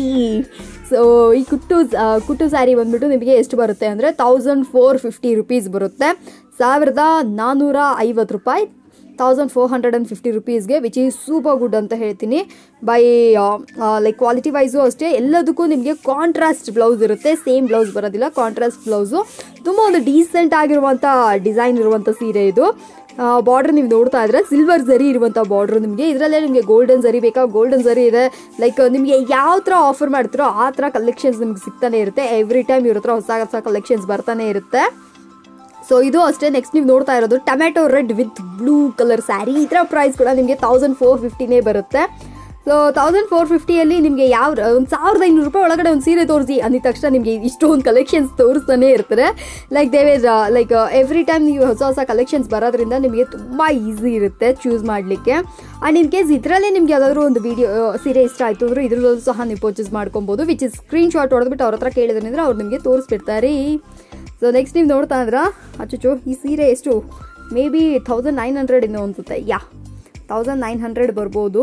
ಸೊ ಈ ಕುಟ್ಟು ಆ, ಕುಟ್ಟು ಸ್ಯಾರಿ ಬಂದ್ಬಿಟ್ಟು ನಿಮಗೆ ಎಷ್ಟು ಬರುತ್ತೆ ಅಂದರೆ ತೌಸಂಡ್ ಫೋರ್ ಫಿಫ್ಟಿ ರುಪೀಸ್ ಬರುತ್ತೆ ಸಾವಿರದ ನಾನ್ನೂರ ಐವತ್ತು ರೂಪಾಯಿ thousand four hundred and fifty ರುಪೀಸ್ಗೆ ವಿಚ್ ಈಸ್ ಸೂಪರ್ ಗುಡ್ ಅಂತ ಹೇಳ್ತೀನಿ ಬೈ ಲೈಕ್ ಕ್ವಾಲಿಟಿ ವೈಸು ಅಷ್ಟೇ ಎಲ್ಲದಕ್ಕೂ ನಿಮಗೆ ಕಾಂಟ್ರಾಸ್ಟ್ ಬ್ಲೌಸ್ ಇರುತ್ತೆ ಸೇಮ್ ಬ್ಲೌಸ್ ಬರೋದಿಲ್ಲ ಕಾಂಟ್ರಾಸ್ಟ್ ಬ್ಲೌಸು ತುಂಬ ಒಂದು ಡೀಸೆಂಟ್ ಆಗಿರುವಂಥ ಡಿಸೈನ್ ಇರುವಂಥ ಸೀರೆ ಇದು ಬಾರ್ಡರ್ ನೀವು ನೋಡ್ತಾ ಇದ್ರೆ ಸಿಲ್ವರ್ ಜರಿ ಇರುವಂಥ ಬಾರ್ಡ್ರ್ ನಿಮಗೆ ಇದರಲ್ಲೇ ನಿಮಗೆ ಗೋಲ್ಡನ್ ಜರಿ ಬೇಕಾ ಗೋಲ್ಡನ್ ಜರಿ ಇದೆ ಲೈಕ್ ನಿಮಗೆ ಯಾವ ಥರ ಆಫರ್ ಮಾಡ್ತಿರೋ ಆ ಥರ ಕಲೆಕ್ಷನ್ಸ್ ನಿಮ್ಗೆ ಸಿಗ್ತಾನೆ ಇರುತ್ತೆ ಎವ್ರಿ ಟೈಮ್ ಇವ್ರ ಹತ್ರ ಹೊಸ ಹೊಸ ಕಲೆಕ್ಷನ್ಸ್ ಬರ್ತಾನೆ ಇರುತ್ತೆ ಸೊ ಇದು ಅಷ್ಟೇ ನೆಕ್ಸ್ಟ್ ನೀವು ನೋಡ್ತಾ ಇರೋದು tomato red with blue colour sari ಇದರ ಪ್ರೈಸ್ ಕೂಡ ನಿಮಗೆ ತೌಸಂಡ್ ಫೋರ್ ಫಿಫ್ಟಿನೇ ಬರುತ್ತೆ ಸೊ ತೌಸಂಡ್ ಫೋರ್ ಫಿಫ್ಟಿಯಲ್ಲಿ ನಿಮಗೆ ಯಾವ ಒಂದು ಸಾವಿರದ ಐನೂರು ರೂಪಾಯಿ ಒಳಗಡೆ ಒಂದು ಸೀರೆ ತೋರಿಸಿ ಅಂದಿದ ತಕ್ಷಣ ನಿಮಗೆ ಇಷ್ಟೊಂದು ಕಲೆಕ್ಷನ್ಸ್ ತೋರಿಸ್ತಾನೆ ಇರ್ತಾರೆ ಲೈಕ್ ದೇವೇಜ್ ಲೈಕ್ ಎವ್ರಿ ಟೈಮ್ ನೀವು ಹೊಸ ಹೊಸ ಕಲೆಕ್ಷನ್ಸ್ ಬರೋದ್ರಿಂದ ನಿಮಗೆ ತುಂಬ ಈಸಿ ಇರುತ್ತೆ ಚೂಸ್ ಮಾಡಲಿಕ್ಕೆ ಆ್ಯಂಡ್ ಇನ್ ಕೇಸ್ ಇದರಲ್ಲೇ ನಿಮ್ಗೆ ಯಾವುದಾದ್ರು ಒಂದು ವಿಡಿಯೋ ಸೀರೆ ಇಷ್ಟ ಆಯಿತು ಅಂದ್ರೆ ಇದ್ರಲ್ಲೂ ಸಹ ನೀವು ಪರ್ಚೇಸ್ ಮಾಡ್ಕೊಬೋದು ವಿಚ್ ಇಸ್ ಸ್ಕ್ರೀನ್ ಶಾಟ್ ಹೊಡೆದ್ಬಿಟ್ಟು ಅವ್ರ ಹತ್ರ ಕೇಳಿದ್ರೆ ಅವ್ರು ನಿಮಗೆ ತೋರಿಸ್ಬಿಡ್ತಾರೆ ಸೊ ನೆಕ್ಸ್ಟ್ ನೀವು ನೋಡ್ತಾ ಇದ್ರ ಅಚ್ಚುಚ್ಚು ಈ ಸೀರೆ ಎಷ್ಟು maybe thousand nine hundred ಇನ್ನೂ ಅನ್ಸುತ್ತೆ ಯಾ ತೌಸಂಡ್ ನೈನ್ ಹಂಡ್ರೆಡ್ ಬರ್ಬೋದು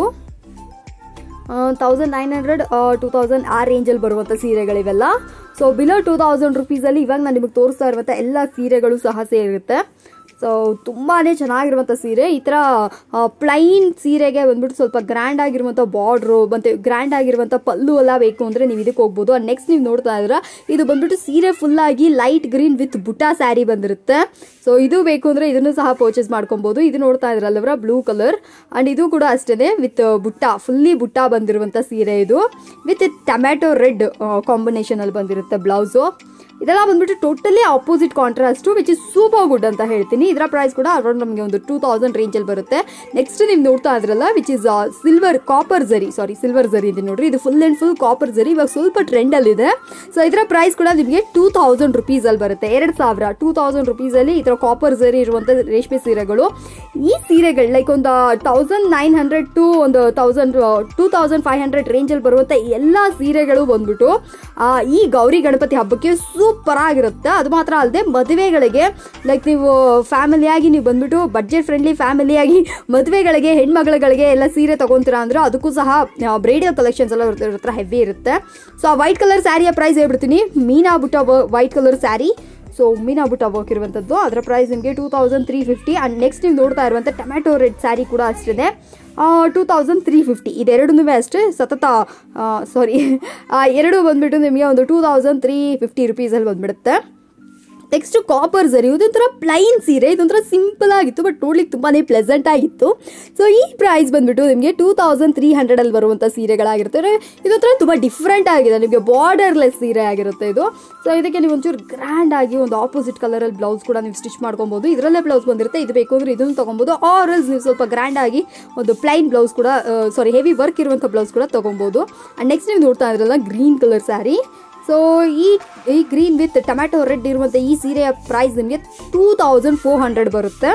thousand nine hundred two thousand ಆ ರೇಂಜಲ್ಲಿ ಬರುವಂಥ ಸೀರೆಗಳಿವೆಲ್ಲ ಸೊ ಬಿಲೋ ಟೂ ತೌಸಂಡ್ ರುಪೀಸಲ್ಲಿ ಇವಾಗ ನಾನು ನಿಮಗೆ ತೋರಿಸ್ತಾ ಇರುವಂಥ ಎಲ್ಲ ಸೀರೆಗಳು ಸಹ ಸೇರಿರುತ್ತೆ ಸೊ ತುಂಬಾ ಚೆನ್ನಾಗಿರುವಂಥ ಸೀರೆ ಈ ಥರ ಪ್ಲೈನ್ ಸೀರೆಗೆ ಬಂದ್ಬಿಟ್ಟು ಸ್ವಲ್ಪ ಗ್ರ್ಯಾಂಡ್ ಆಗಿರುವಂಥ ಬಾರ್ಡ್ರು ಮತ್ತು ಗ್ರ್ಯಾಂಡ್ ಆಗಿರುವಂಥ ಪಲ್ಲು ಎಲ್ಲ ಬೇಕು ಅಂದರೆ ನೀವು ಇದಕ್ಕೆ ಹೋಗ್ಬೋದು ಆ್ಯಂಡ್ ನೆಕ್ಸ್ಟ್ ನೀವು ನೋಡ್ತಾ ಇದ್ದೀರಾ ಇದು ಬಂದ್ಬಿಟ್ಟು ಸೀರೆ ಫುಲ್ಲಾಗಿ ಲೈಟ್ ಗ್ರೀನ್ ವಿತ್ ಬುಟಾ ಸ್ಯಾರಿ ಬಂದಿರುತ್ತೆ ಸೊ ಇದು ಬೇಕು ಅಂದರೆ ಇದನ್ನು ಸಹ ಪರ್ಚೇಸ್ ಮಾಡ್ಕೊಬೋದು ಇದು ನೋಡ್ತಾ ಇದ್ರಲ್ಲವರ ಬ್ಲೂ ಕಲರ್ ಆ್ಯಂಡ್ ಇದು ಕೂಡ ಅಷ್ಟೇ ವಿತ್ ಬುಟ್ಟ ಫುಲ್ಲಿ ಬುಟ್ಟ ಬಂದಿರುವಂಥ ಸೀರೆ ಇದು ವಿತ್ ಟೊಮ್ಯಾಟೊ ರೆಡ್ ಕಾಂಬಿನೇಷನಲ್ಲಿ ಬಂದಿರುತ್ತೆ ಬ್ಲೌಸು ಇದೆಲ್ಲ ಬಂದ್ಬಿಟ್ಟು totally opposite contrast which is super good ಅಂತ ಹೇಳ್ತೀನಿ ಇದರ ಪ್ರೈಸ್ ಕೂಡ ಅರೌಂಡ್ ನಮಗೆ ಒಂದು ಟೂ ತೌಸಂಡ್ ರೇಂಜಲ್ಲಿ ಬರುತ್ತೆ ನೆಕ್ಸ್ಟ್ ನೀವು ನೋಡ್ತಾ ಇದ್ರಲ್ಲ ವಿಚ್ ಇಸ್ ಸಿಲ್ವರ್ ಕಾಪರ್ ಜರಿ ಸಾರಿ ಸಿಲ್ವರ್ ಜರಿ ಇದೆ ನೋಡ್ರಿ ಇದು ಫುಲ್ ಆ್ಯಂಡ್ ಫುಲ್ ಕಾಪರ್ ಜರಿ ಇವಾಗ ಸ್ವಲ್ಪ ಟ್ರೆಂಡಲ್ಲಿದೆ ಸೊ ಇದರ ಪ್ರೈಸ್ ಕೂಡ ನಿಮಗೆ ಟೂ ತೌಸಂಡ್ ರುಪೀಸಲ್ಲಿ ಬರುತ್ತೆ ಎರಡು ಸಾವಿರ ಟೂ ತೌಸಂಡ್ ರುಪೀಸಲ್ಲಿ ಈ ಥರ ಕಾಪರ್ ಜರಿ ಇರುವಂಥ ರೇಷ್ಮೆ ಸೀರೆಗಳು ಈ ಸೀರೆಗಳು ಲೈಕ್ ಒಂದು ತೌಸಂಡ್ ನೈನ್ ಹಂಡ್ರೆಡ್ ಟು ಒಂದು thousand two thousand five hundred ರೇಂಜಲ್ಲಿ ಬರುವಂಥ ಎಲ್ಲ ಸೀರೆಗಳು ಬಂದ್ಬಿಟ್ಟು ಆ, ಈ ಗೌರಿ ಗಣಪತಿ ಹಬ್ಬಕ್ಕೆ ಸೂಪರ್ ಆಗಿರುತ್ತೆ ಅದು ಮಾತ್ರ ಅಲ್ಲದೆ ಮದುವೆಗಳಿಗೆ ಲೈಕ್ ನೀವು ಫ್ಯಾಮಿಲಿಯಾಗಿ ನೀವು ಬಂದ್ಬಿಟ್ಟು ಬಡ್ಜೆಟ್ ಫ್ರೆಂಡ್ಲಿ ಫ್ಯಾಮಿಲಿಯಾಗಿ ಮದುವೆಗಳಿಗೆ ಹೆಣ್ಮಗಳಿಗೆ ಎಲ್ಲ ಸೀರೆ ತಗೊಂತೀರಾ ಅಂದ್ರೆ ಅದಕ್ಕೂ ಸಹ ಬ್ರೈಡಲ್ ಕಲೆಕ್ಷನ್ಸ್ ಎಲ್ಲ ಇವ್ರ ಹತ್ರ ಹೆವಿ ಇರುತ್ತೆ ಸೊ ಆ ವೈಟ್ ಕಲರ್ ಸ್ಯಾರಿಯ ಪ್ರೈಸ್ ಹೇಳ್ಬಿಡ್ತೀನಿ ಮೀನಾ ಬುಟ್ಟ ವೈಟ್ ಕಲರ್ ಸ್ಯಾರಿ ಸೊ ಮೀನಾ ಬುಟ್ಟ ವರ್ಕ್ ಇರುವಂಥದ್ದು ಅದರ ಪ್ರೈಸ್ ನಿಮಗೆ two thousand three fifty and next ನೀವು ನೋಡ್ತಾ ಇರುವಂಥ ಟೊಮ್ಯಾಟೊ ರೆಡ್ ಸ್ಯಾರಿ ಕೂಡ ಅಷ್ಟಿದೆ ಟೂ ತೌಸಂಡ್ ತ್ರೀ ಫಿಫ್ಟಿ ಇದೆರಡನ್ನೂ ಅಷ್ಟೇ ಸತತ ಸಾರಿ ಎರಡು ಬಂದ್ಬಿಟ್ಟು ನಿಮಗೆ ಒಂದು ಟೂ ತೌಸಂಡ್ ತ್ರೀ ಫಿಫ್ಟಿ ರುಪೀಸಲ್ಲಿ ಬಂದ್ಬಿಡುತ್ತೆ ನೆಕ್ಸ್ಟ್ ಕಾಪರ್ ಸರಿ ಇದೊಂಥರ ಪ್ಲೈನ್ ಸೀರೆ ಇದೊಂಥರ ಸಿಂಪಲ್ ಆಗಿತ್ತು ಬಟ್ ನೋಡ್ಲಿಕ್ಕೆ ತುಂಬಾ ಪ್ಲೆಸೆಂಟ್ ಆಗಿತ್ತು ಸೊ ಈ ಪ್ರೈಸ್ ಬಂದ್ಬಿಟ್ಟು ನಿಮಗೆ ಟೂ ತೌಸಂಡ್ ತ್ರೀ ಹಂಡ್ರೆಡಲ್ಲಿ ಬರುವಂಥ ಸೀರೆಗಳಾಗಿರುತ್ತೆ ಇದೊಂಥರ ತುಂಬ ಡಿಫ್ರೆಂಟ್ ಆಗಿದೆ ನಿಮಗೆ ಬಾರ್ಡರ್ಲೆಸ್ ಸೀರೆ ಆಗಿರುತ್ತೆ ಇದು ಸೊ ಇದಕ್ಕೆ ನೀವು ಒಂಚೂರು ಗ್ರ್ಯಾಂಡ್ ಆಗಿ ಒಂದು ಆಪೋಸಿಟ್ ಕಲರಲ್ಲಿ ಬ್ಲೌಸ್ ಕೂಡ ನೀವು ಸ್ಟಿಚ್ ಮಾಡ್ಕೊಬೋದು ಇದರಲ್ಲೇ ಬ್ಲೌಸ್ ಬಂದಿರುತ್ತೆ ಇದು ಬೇಕು ಅಂದರೆ ಇದನ್ನು ತೊಗೊಬೋದು ಆರ್ ಎಲ್ಸ್ ನೀವು ಸ್ವಲ್ಪ ಗ್ರ್ಯಾಂಡ್ ಆಗಿ ಒಂದು ಪ್ಲೈನ್ ಬ್ಲೌಸ್ ಕೂಡ ಸಾರಿ ಹೆವಿ ವರ್ಕ್ ಇರುವಂಥ ಬ್ಲೌಸ್ ಕೂಡ ತೊಗೊಬೋದು ಆ್ಯಂಡ್ ನೆಕ್ಸ್ಟ್ ನೀವು ನೋಡ್ತಾ ಇದ್ರಲ್ಲ ಗ್ರೀನ್ ಕಲರ್ ಸ್ಯಾರಿ ಸೊ ಈ ಈ ಗ್ರೀನ್ ವಿತ್ ಟೊಮ್ಯಾಟೊ ರೆಡ್ ಇರುವಂಥ ಈ ಸೀರೆಯ ಪ್ರೈಸ್ ನಿಮಗೆ ಟೂ ತೌಸಂಡ್ ಫೋರ್ ಹಂಡ್ರೆಡ್ ಬರುತ್ತೆ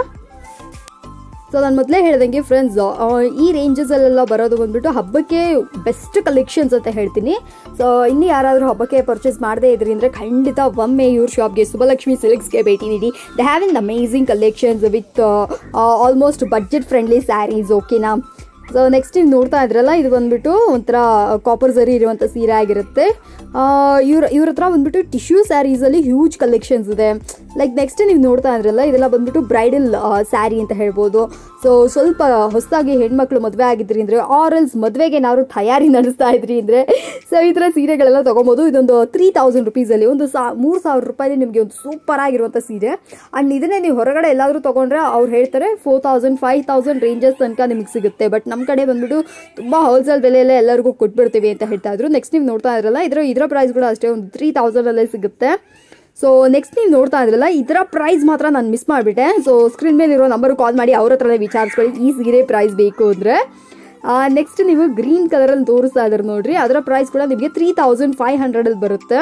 ಸೊ ನಾನು ಮೊದಲೇ ಹೇಳ್ದಂಗೆ ಫ್ರೆಂಡ್ಸ್ ಈ ರೇಂಜಸಲ್ಲೆಲ್ಲ ಬರೋದು ಬಂದ್ಬಿಟ್ಟು ಹಬ್ಬಕ್ಕೆ ಬೆಸ್ಟ್ ಕಲೆಕ್ಷನ್ಸ್ ಅಂತ ಹೇಳ್ತೀನಿ ಸೊ ಇನ್ನು ಯಾರಾದರೂ ಹಬ್ಬಕ್ಕೆ ಪರ್ಚೇಸ್ ಮಾಡದೇ ಇದ್ರಿ ಅಂದರೆ ಖಂಡಿತ ಒಮ್ಮೆ ಇವ್ರ ಶಾಪ್ಗೆ ಸುಬಲಕ್ಷ್ಮಿ ಸಿಲ್ಕ್ಸ್ಗೆ ಭೇಟಿ ನೀಡಿ they have in amazing collections with almost budget friendly saris ಓಕೆನಾ ಸೊ ನೆಕ್ಸ್ಟ್ ನೀವು ನೋಡ್ತಾ ಇದ್ರಲ್ಲ ಇದು ಬಂದ್ಬಿಟ್ಟು ಒಂಥರ ಕಾಪರ್ ಸರಿ ಇರುವಂಥ ಸೀರೆ ಆಗಿರುತ್ತೆ ಇವ್ರ ಇವ್ರ ಹತ್ರ ಬಂದ್ಬಿಟ್ಟು ಟಿಶ್ಯೂ ಸ್ಯಾರೀಸಲ್ಲಿ ಹ್ಯೂಜ್ ಕಲೆಕ್ಷನ್ಸ್ ಇದೆ ಲೈಕ್ ನೆಕ್ಸ್ಟ್ ನೀವು ನೋಡ್ತಾ ಇದ್ರಲ್ಲ ಇದೆಲ್ಲ ಬಂದ್ಬಿಟ್ಟು ಬ್ರೈಡಲ್ ಸ್ಯಾರಿ ಅಂತ ಹೇಳ್ಬೋದು ಸೊ ಸ್ವಲ್ಪ ಹೊಸದಾಗಿ ಹೆಣ್ಮಕ್ಳು ಮದುವೆ ಆಗಿದ್ರಿ ಅಂದರೆ ಆರಲ್ಸ್ ಮದುವೆಗೆ ಏನಾದ್ರು ತಯಾರಿ ನಡೆಸ್ತಾ ಇದ್ರಿ ಅಂದರೆ ಸೊ ಈ ಥರ ಸೀರೆಗಳೆಲ್ಲ ತೊಗೊಬೋದು ಇದೊಂದು ತ್ರೀ ತೌಸಂಡ್ ರುಪೀಸಲ್ಲಿ ಒಂದು ಸಾ ಮೂರು ಸಾವಿರ ರೂಪಾಯಿ ನಿಮಗೆ ಒಂದು ಸೂಪರ್ ಆಗಿರುವಂಥ ಸೀರೆ ಆ್ಯಂಡ್ ಇದನ್ನೇ ನೀವು ಹೊರಗಡೆ ಎಲ್ಲಾದರೂ ತೊಗೊಂಡ್ರೆ ಅವ್ರು ಹೇಳ್ತಾರೆ four thousand five thousand ranges ತನಕ ನಿಮಗೆ ಸಿಗುತ್ತೆ ಬಟ್ ನಮ್ಮ ಕಡೆ ಬಂದ್ಬಿಟ್ಟು ತುಂಬ ಹೋಲ್ಸೇಲ್ ಬೆಲೆಯಲ್ಲೇ ಎಲ್ಲರಿಗೂ ಕೊಟ್ಬಿಡ್ತೀವಿ ಅಂತ ಹೇಳ್ತಾ ಇದ್ರು ನೆಕ್ಸ್ಟ್ ನೀವು ನೋಡ್ತಾ ಇದ್ರಲ್ಲ ಇದರ ಇದರ ಪ್ರೈಸ್ ಕೂಡ ಅಷ್ಟೇ ಒಂದು ತ್ರೀ ತೌಸಂಡಲ್ಲೇ ಸಿಗುತ್ತೆ ಸೊ ನೆಕ್ಸ್ಟ್ ನೀವು ನೋಡ್ತಾ ಇದ್ರಲ್ಲ ಇದರ ಪ್ರೈಸ್ ಮಾತ್ರ ನಾನು ಮಿಸ್ ಮಾಡಿಬಿಟ್ಟೆ ಸೊ ಸ್ಕ್ರೀನ್ ಮೇಲೆ ಇರೋ ನಂಬರ್ ಕಾಲ್ ಮಾಡಿ ಅವ್ರ ಹತ್ರನೇ ವಿಚಾರಿಸ್ಕೊಳ್ಳಿ ಈ ಸೀರೆ ಪ್ರೈಸ್ ಬೇಕು ಅಂದರೆ ನೆಕ್ಸ್ಟ್ ನೀವು ಗ್ರೀನ್ ಕಲರಲ್ಲಿ ತೋರಿಸ್ತಾ ಇದ್ದಾರೆ ನೋಡ್ರಿ ಅದರ ಪ್ರೈಸ್ ಕೂಡ ನಿಮಗೆ ತ್ರೀ ತೌಸಂಡ್ ಫೈವ್ ಹಂಡ್ರೆಡಲ್ಲಿ ಬರುತ್ತೆ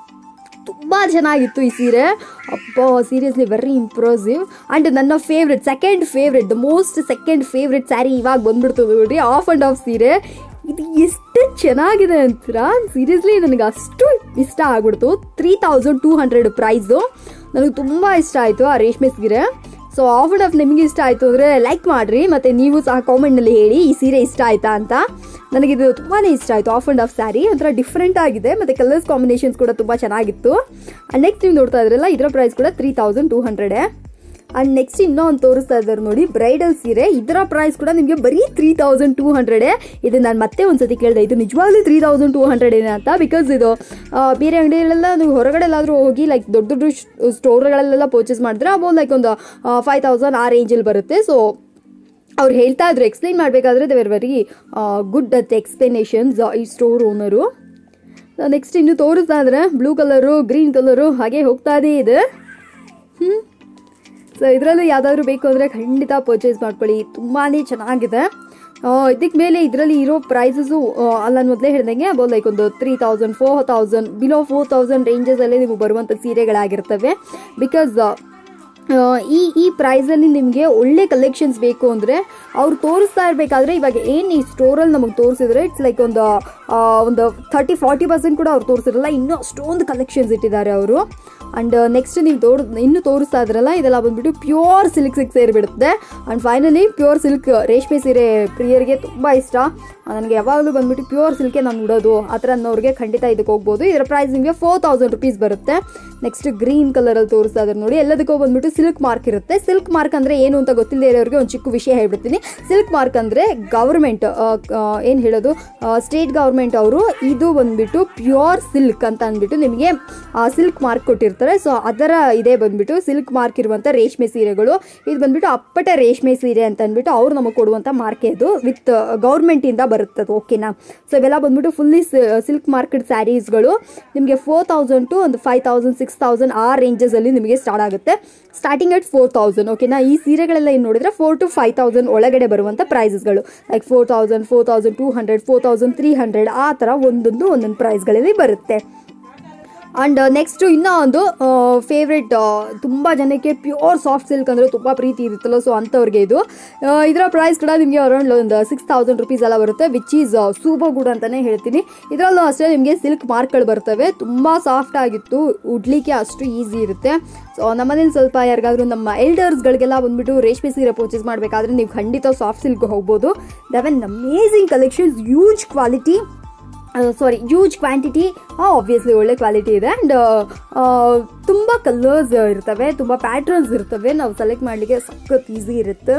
ತುಂಬ ಚೆನ್ನಾಗಿತ್ತು ಈ ಸೀರೆ ಅಪ್ಪ ಸೀರಿಯಸ್ಲಿ ವೆರಿ ಇಂಪ್ರೆಸಿವ್ ಆ್ಯಂಡ್ ನನ್ನ favourite second favourite the most second favourite sari ಇವಾಗ ಬಂದ್ಬಿಡ್ತು ನೋಡ್ರಿ ಆಫ್ ಆ್ಯಂಡ್ ಆಫ್ ಸೀರೆ ಇದು ಎಷ್ಟು ಚೆನ್ನಾಗಿದೆ ಅಂತೀರಾ ಸೀರಿಯಸ್ಲಿ ನನಗೆ ಅಷ್ಟು ಇಷ್ಟ ಆಗ್ಬಿಡ್ತು three thousand two hundred price ನನಗೆ ತುಂಬ ಇಷ್ಟ ಆಯಿತು ಆ ರೇಷ್ಮೆ ಸೀರೆ ಸೊ ಆಫ್ ಆ್ಯಂಡ್ ಆಫ್ ನಿಮಗೆ ಇಷ್ಟ ಆಯಿತು ಅಂದರೆ ಲೈಕ್ ಮಾಡಿರಿ ಮತ್ತು ನೀವು ಸಹ ಕಾಮೆಂಟ್ನಲ್ಲಿ ಹೇಳಿ ಈ ಸೀರೆ ಇಷ್ಟ ಆಯಿತಾ ಅಂತ ನನಗಿದು ತುಂಬಾ ಇಷ್ಟ ಆಯಿತು ಆಫ್ ಆ್ಯಂಡ್ ಆಫ್ ಸ್ಯಾರಿ ಒಂಥರ ಡಿಫ್ರೆಂಟ್ ಆಗಿದೆ ಮತ್ತು ಕಲರ್ಸ್ ಕಾಂಬಿನೇಷನ್ಸ್ ಕೂಡ ತುಂಬ ಚೆನ್ನಾಗಿತ್ತು ಆ್ಯಂಡ್ ನೆಕ್ಸ್ಟ್ ನೀವು ನೋಡ್ತಾ ಇದ್ರಲ್ಲ ಇದರ ಪ್ರೈಸ್ ಕೂಡ ತ್ರೀ ತೌಸಂಡ್ ಟೂ ಹಂಡ್ರೆಡೇ ಆ್ಯಂಡ್ ನೆಕ್ಸ್ಟ್ ಇನ್ನೂ ಒಂದು ತೋರಿಸ್ತಾ ಇದ್ದಾರೆ ನೋಡಿ ಬ್ರೈಡಲ್ ಸೀರೆ ಇದರ ಪ್ರೈಸ್ ಕೂಡ ನಿಮಗೆ ಬರೀ ತ್ರೀ ತೌಸಂಡ್ ಟೂ ಹಂಡ್ರೆಡೇ ಇದು ನಾನು ಮತ್ತೆ ಒಂದ್ಸತಿ ಕೇಳಿದೆ ಇದು ನಿಜವಾಗ್ಲೂ ತ್ರೀ ತೌಸಂಡ್ ಟೂ ಹಂಡ್ರೆಡ್ ಏನೇ ಅಂತ ಬಿಕಾಸ್ ಇದು ಆ, ಬೇರೆ ಅಂಗಡಿಯಲ್ಲೆಲ್ಲ ನೀವು ಹೊರಗಡೆ ಎಲ್ಲಾದರೂ ಹೋಗಿ ಲೈಕ್ ದೊಡ್ಡ ದೊಡ್ಡ ಸ್ಟೋರ್ಗಳಲ್ಲೆಲ್ಲ ಪರ್ಚೇಸ್ ಮಾಡಿದ್ರೆ ಅಬೌಟ್ ಲೈಕ್ ಒಂದು ಫೈವ್ ತೌಸಂಡ್ ಆ ರೇಂಜಲ್ಲಿ ಬರುತ್ತೆ ಸೊ ಅವ್ರು ಹೇಳ್ತಾ ಇದ್ರು ಎಕ್ಸ್ಪ್ಲೈನ್ ಮಾಡಬೇಕಾದ್ರೆ they very good at explanations ಈ ಸ್ಟೋರ್ ಓನರು ನೆಕ್ಸ್ಟ್ ಇನ್ನು ತೋರಿಸ್ತಾ ಇದ್ರೆ ಬ್ಲೂ ಕಲರು ಗ್ರೀನ್ ಕಲರು ಹಾಗೆ ಹೋಗ್ತಾನೇ ಇದೆ ಹ್ಞೂ ಸೊ ಇದರಲ್ಲೂ ಯಾವುದಾದ್ರೂ ಬೇಕು ಅಂದರೆ ಖಂಡಿತ ಪರ್ಚೇಸ್ ಮಾಡ್ಕೊಳ್ಳಿ ತುಂಬಾ ಚೆನ್ನಾಗಿದೆ ಇದಕ್ಕೆ ಮೇಲೆ ಇದರಲ್ಲಿ ಇರೋ ಪ್ರೈಸಸ್ಸು ಅಲ್ಲ ನಾನು ಮೊದಲೇ ಹೇಳ್ದಂಗೆ ಅಬೌ ಲೈಕ್ ಒಂದು three thousand four thousand below four thousand ರೇಂಜಸಲ್ಲೇ ನಿಮಗೆ ಬರುವಂಥ ಸೀರೆಗಳಾಗಿರ್ತವೆ ಬಿಕಾಸ್ ಈ ಈ ಪ್ರೈಸಲ್ಲಿ ನಿಮಗೆ ಒಳ್ಳೆ ಕಲೆಕ್ಷನ್ಸ್ ಬೇಕು ಅಂದರೆ ಅವ್ರು ತೋರಿಸ್ತಾ ಇರಬೇಕಾದ್ರೆ ಇವಾಗ ಏನು ಈ ಸ್ಟೋರಲ್ಲಿ ನಮಗೆ ತೋರಿಸಿದ್ರೆ ಇಟ್ಸ್ ಲೈಕ್ ಒಂದು ಆ, ಒಂದು ಥರ್ಟಿ ಫಾರ್ಟಿ ಪರ್ಸೆಂಟ್ ಕೂಡ ಅವ್ರು ತೋರಿಸಿರಲ್ಲ ಇನ್ನೂ ಅಷ್ಟೊಂದು ಕಲೆಕ್ಷನ್ಸ್ ಇಟ್ಟಿದ್ದಾರೆ ಅವರು ಆ್ಯಂಡ್ ನೆಕ್ಸ್ಟ್ ನೀವು ತೋರ್ ಇನ್ನು ತೋರಿಸ್ತಾ ಇದ್ರಲ್ಲ ಇದೆಲ್ಲ ಬಂದ್ಬಿಟ್ಟು ಪ್ಯೂರ್ ಸಿಲ್ಕ್ ಸಿಲ್ಕ್ ಸೇರಿಬಿಡುತ್ತೆ ಆ್ಯಂಡ್ ಫೈನಲಿ ಪ್ಯೂರ್ ಸಿಲ್ಕ್ ರೇಷ್ಮೆ ಸೀರೆ ಪ್ರಿಯರಿಗೆ ತುಂಬ ಇಷ್ಟ ನನಗೆ ಯಾವಾಗಲೂ ಬಂದ್ಬಿಟ್ಟು ಪ್ಯೂರ್ ಸಿಲ್ಕೆ ನಾನು ಉಡೋದು ಆ ಥರ ಅನ್ನೋರಿಗೆ ಖಂಡಿತ ಇದಕ್ಕೆ ಹೋಗ್ಬೋದು ಇದರ ಪ್ರೈಸ್ ನಿಮಗೆ ಫೋರ್ ತೌಸಂಡ್ ರುಪೀಸ್ ಬರುತ್ತೆ ನೆಕ್ಸ್ಟ್ ಗ್ರೀನ್ ಕಲರಲ್ಲಿ ತೋರಿಸ್ತಾ ಇದ್ದಾರೆ ನೋಡಿ ಎಲ್ಲದಕ್ಕೂ ಬಂದ್ಬಿಟ್ಟು ಸಿಲ್ಕ್ ಮಾರ್ಕ್ ಇರುತ್ತೆ ಸಿಲ್ಕ್ ಮಾರ್ಕ್ ಅಂದರೆ ಏನು ಅಂತ ಗೊತ್ತಿಲ್ಲದೆ ಇರೋರಿಗೆ ಒಂದು ಚಿಕ್ಕ ವಿಷಯ ಹೇಳ್ಬಿಡ್ತೀನಿ ಸಿಲ್ಕ್ ಮಾರ್ಕ್ ಅಂದರೆ ಗೌರ್ಮೆಂಟ್ ಏನು ಹೇಳೋದು ಸ್ಟೇಟ್ ಗೌರ್ಮೆಂಟ್ ಅವರು ಇದು ಬಂದ್ಬಿಟ್ಟು ಪ್ಯೂರ್ ಸಿಲ್ಕ್ ಅಂತ ಅಂದ್ಬಿಟ್ಟು ನಿಮಗೆ ಸಿಲ್ಕ್ ಮಾರ್ಕ್ ಕೊಟ್ಟಿರ್ತಾರೆ ಸೊ ಅದರ ಇದೇ ಬಂದ್ಬಿಟ್ಟು ಸಿಲ್ಕ್ ಮಾರ್ಕ್ ಇರುವಂಥ ರೇಷ್ಮೆ ಸೀರೆಗಳು ಇದು ಬಂದ್ಬಿಟ್ಟು ಅಪ್ಪಟ ರೇಷ್ಮೆ ಸೀರೆ ಅಂತ ಅಂದ್ಬಿಟ್ಟು ಅವ್ರು ನಮಗೆ ಕೊಡುವಂಥ ಮಾರ್ಕೆ ಇದು ವಿತ್ ಗೌರ್ಮೆಂಟಿಂದ ಬರುತ್ತೆ ಅದು ಓಕೆನಾ ಸೊ ಇವೆಲ್ಲ ಬಂದ್ಬಿಟ್ಟು ಫುಲ್ಲಿ ಸಿಲ್ಕ್ ಮಾರ್ಕೆಟ್ ಸ್ಯಾರೀಸ್ಗಳು ನಿಮಗೆ ಫೋರ್ ತೌಸಂಡ್ ಟು ಒಂದು ಫೈವ್ ತೌಸಂಡ್ ಸಿಕ್ಸ್ ತೌಸಂಡ್ ಆ ರೇಂಜಸಲ್ಲಿ ನಿಮಗೆ ಸ್ಟಾರ್ಟ್ ಆಗುತ್ತೆ ಸ್ಟಾರ್ಟಿಂಗ್ ಅಟ್ ಫೋರ್ ತೌಸಂಡ್ ಓಕೆನಾ ಈ ಸೀರೆಗಳೆಲ್ಲ ಏನು ನೋಡಿದ್ರೆ ಫೋರ್ ಟು ಫೈವ್ ತೌಸಂಡ್ ಒಳಗಡೆ ಬರುವಂಥ ಪ್ರೈಸಸ್ಗಳು like four thousand four thousand two hundred four thousand three hundred ಆ ಥರ ಒಂದೊಂದು ಒಂದೊಂದು ಪ್ರೈಸ್ಗಳಲ್ಲಿ ಬರುತ್ತೆ ಆ್ಯಂಡ್ ನೆಕ್ಸ್ಟು ಇನ್ನೂ ಒಂದು ಫೇವ್ರೆಟ್ ತುಂಬ ಜನಕ್ಕೆ ಪ್ಯೂರ್ ಸಾಫ್ಟ್ ಸಿಲ್ಕ್ ಅಂದರೆ ತುಂಬ ಪ್ರೀತಿ ಇರುತ್ತಲ್ಲ ಸೊ ಅಂಥವ್ರಿಗೆ ಇದು ಆ, ಇದರ ಪ್ರೈಸ್ ಕೂಡ ನಿಮಗೆ ಅರೌಂಡ್ ಒಂದು ಸಿಕ್ಸ್ ತೌಸಂಡ್ ರುಪೀಸ್ ಎಲ್ಲ ಬರುತ್ತೆ ವಿಚ್ ಈಸ್ ಸೂಪರ್ ಗುಡ್ ಅಂತಲೇ ಹೇಳ್ತೀನಿ ಇದರಲ್ಲೂ ಅಷ್ಟೇ ನಿಮಗೆ ಸಿಲ್ಕ್ ಮಾರ್ಕ್ಗಳು ಬರ್ತವೆ ತುಂಬ ಸಾಫ್ಟ್ ಆಗಿತ್ತು ಉಡ್ಲಿಕ್ಕೆ ಅಷ್ಟು ಈಸಿ ಇರುತ್ತೆ ಸೊ ನಮ್ಮನೇಲಿ ಸ್ವಲ್ಪ ಯಾರಿಗಾದ್ರೂ ನಮ್ಮ ಎಲ್ಡರ್ಸ್ಗಳಿಗೆಲ್ಲ ಬಂದ್ಬಿಟ್ಟು ರೇಷ್ಮೆ ಸೀರೆ ಪರ್ಚೇಸ್ ಮಾಡಬೇಕಾದ್ರೆ ನೀವು ಖಂಡಿತ ಸಾಫ್ಟ್ ಸಿಲ್ಕ್ ಹೋಗ್ಬೋದು ದವೆನ್ amazing collections huge quality sorry huge quantity obviously ಒಳ್ಳೆ ಕ್ವಾಲಿಟಿ ಇದೆ ಆ್ಯಂಡ್ ತುಂಬ ಕಲರ್ಸ್ ಇರ್ತವೆ ತುಂಬ ಪ್ಯಾಟ್ರನ್ಸ್ ಇರ್ತವೆ ನಾವು ಸೆಲೆಕ್ಟ್ ಮಾಡಲಿಕ್ಕೆ ಸಖತ್ ಈಸಿ ಇರುತ್ತೆ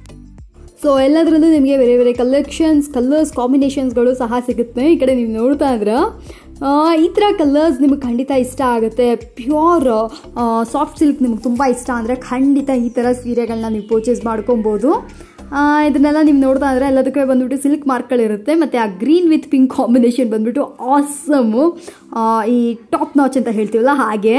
ಸೊ ಎಲ್ಲದರಲ್ಲೂ ನಿಮಗೆ ಬೇರೆ ಬೇರೆ ಕಲೆಕ್ಷನ್ಸ್ ಕಲರ್ಸ್ ಕಾಂಬಿನೇಷನ್ಸ್ಗಳು ಸಹ ಸಿಗುತ್ತೆ ಈ ಕಡೆ ನೀವು ನೋಡ್ತಾ ಇದ್ರೆ ಆ, ಈ ಥರ ಕಲರ್ಸ್ ನಿಮಗೆ ಖಂಡಿತ ಇಷ್ಟ ಆಗುತ್ತೆ ಪ್ಯೂರ್ ಸಾಫ್ಟ್ ಸಿಲ್ಕ್ ನಿಮ್ಗೆ ತುಂಬ ಇಷ್ಟ ಅಂದರೆ ಖಂಡಿತ ಈ ಥರ ಸೀರೆಗಳನ್ನ ನೀವು ಪರ್ಚೇಸ್ ಮಾಡ್ಕೊಬೋದು ಆ, ಇದನ್ನೆಲ್ಲ ನೀವು ನೋಡ್ತಾ ಇದ್ರೆ ಎಲ್ಲದಕ್ಕೂ ಬಂದ್ಬಿಟ್ಟು ಸಿಲ್ಕ್ ಮಾರ್ಕ್ಗಳಿರುತ್ತೆ ಮತ್ತು ಆ ಗ್ರೀನ್ ವಿತ್ ಪಿಂಕ್ ಕಾಂಬಿನೇಷನ್ ಬಂದ್ಬಿಟ್ಟು ಆಸಮು ಈ ಟಾಪ್ ನಾಚ್ ಅಂತ ಹೇಳ್ತೀವಲ್ಲ ಹಾಗೆ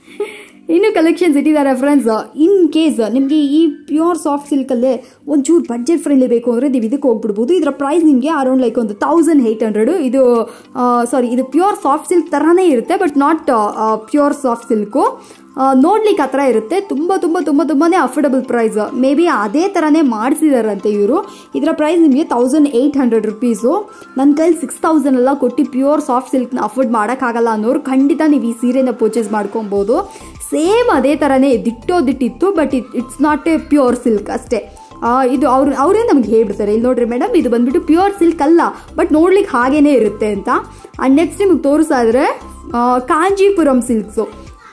ಇನ್ನು ಕಲೆಕ್ಷನ್ಸ್ ಇಟ್ಟಿದ್ದಾರೆ ಫ್ರೆಂಡ್ಸ್ ಇನ್ ಕೇಸ್ ನಿಮಗೆ ಈ ಪ್ಯೂರ್ ಸಾಫ್ಟ್ ಸಿಲ್ಕಲ್ಲೇ ಒಂಚೂರು ಬಡ್ಜೆಟ್ ಫ್ರೆಂಡ್ಲಿ ಬೇಕು ಅಂದರೆ ನೀವು ಇದಕ್ಕೆ ಹೋಗ್ಬಿಡ್ಬೋದು ಇದರ ಪ್ರೈಸ್ ನಿಮಗೆ ಅರೌಂಡ್ ಲೈಕ್ ಒಂದು ತೌಸಂಡ್ ಏಯ್ಟ್ ಹಂಡ್ರೆಡು ಇದು ಸಾರಿ ಇದು ಪ್ಯೂರ್ ಸಾಫ್ಟ್ ಸಿಲ್ಕ್ ಥರನೇ ಇರುತ್ತೆ but not pure soft silk ನೋಡ್ಲಿಕ್ಕೆ ಆ ಥರ ಇರುತ್ತೆ ತುಂಬ ತುಂಬ ತುಂಬ ತುಂಬಾ ಅಫೋರ್ಡಬಲ್ ಪ್ರೈಸ್ ಮೇ ಬಿ ಅದೇ ಥರನೇ ಮಾಡಿಸಿದಾರಂತೆ ಇವರು ಇದರ ಪ್ರೈಸ್ ನಿಮಗೆ ತೌಸಂಡ್ ಏಯ್ಟ್ ಹಂಡ್ರೆಡ್ ರುಪೀಸು ನನ್ನ ಕೈಲಿ ಸಿಕ್ಸ್ ತೌಸಂಡ್ ಎಲ್ಲ ಕೊಟ್ಟು ಪ್ಯೂರ್ ಸಾಫ್ಟ್ ಸಿಲ್ಕ್ನ ಅಫೋರ್ಡ್ ಮಾಡೋಕ್ಕಾಗಲ್ಲ ಅನ್ನೋರು ಖಂಡಿತ ನೀವು ಈ ಸೀರೆನ ಪರ್ಚೇಸ್ ಮಾಡ್ಕೊಬೋದು ಸೇಮ್ ಅದೇ ಥರನೇ ದಿಟ್ಟೋ ದಿಟ್ಟಿತ್ತು but it it's not a pure silk ಅಷ್ಟೇ ಆ, ಇದು ಅವ್ರು ಅವರೇ ನಮ್ಗೆ ಹೇಳ್ಬಿಡ್ತಾರೆ ಇಲ್ಲಿ ನೋಡ್ರಿ ಮೇಡಮ್ ಇದು ಬಂದ್ಬಿಟ್ಟು ಪ್ಯೂರ್ ಸಿಲ್ಕ್ ಅಲ್ಲ ಬಟ್ ನೋಡ್ಲಿಕ್ಕೆ ಹಾಗೇನೇ ಇರುತ್ತೆ ಅಂತ ಆ್ಯಂಡ್ ನೆಕ್ಸ್ಟ್ ನಿಮಗೆ ತೋರಿಸ್ತಾ ಇದ್ರೆ ಆ, ಕಾಂಜೀಪುರಂ ಸಿಲ್ಕ್ಸು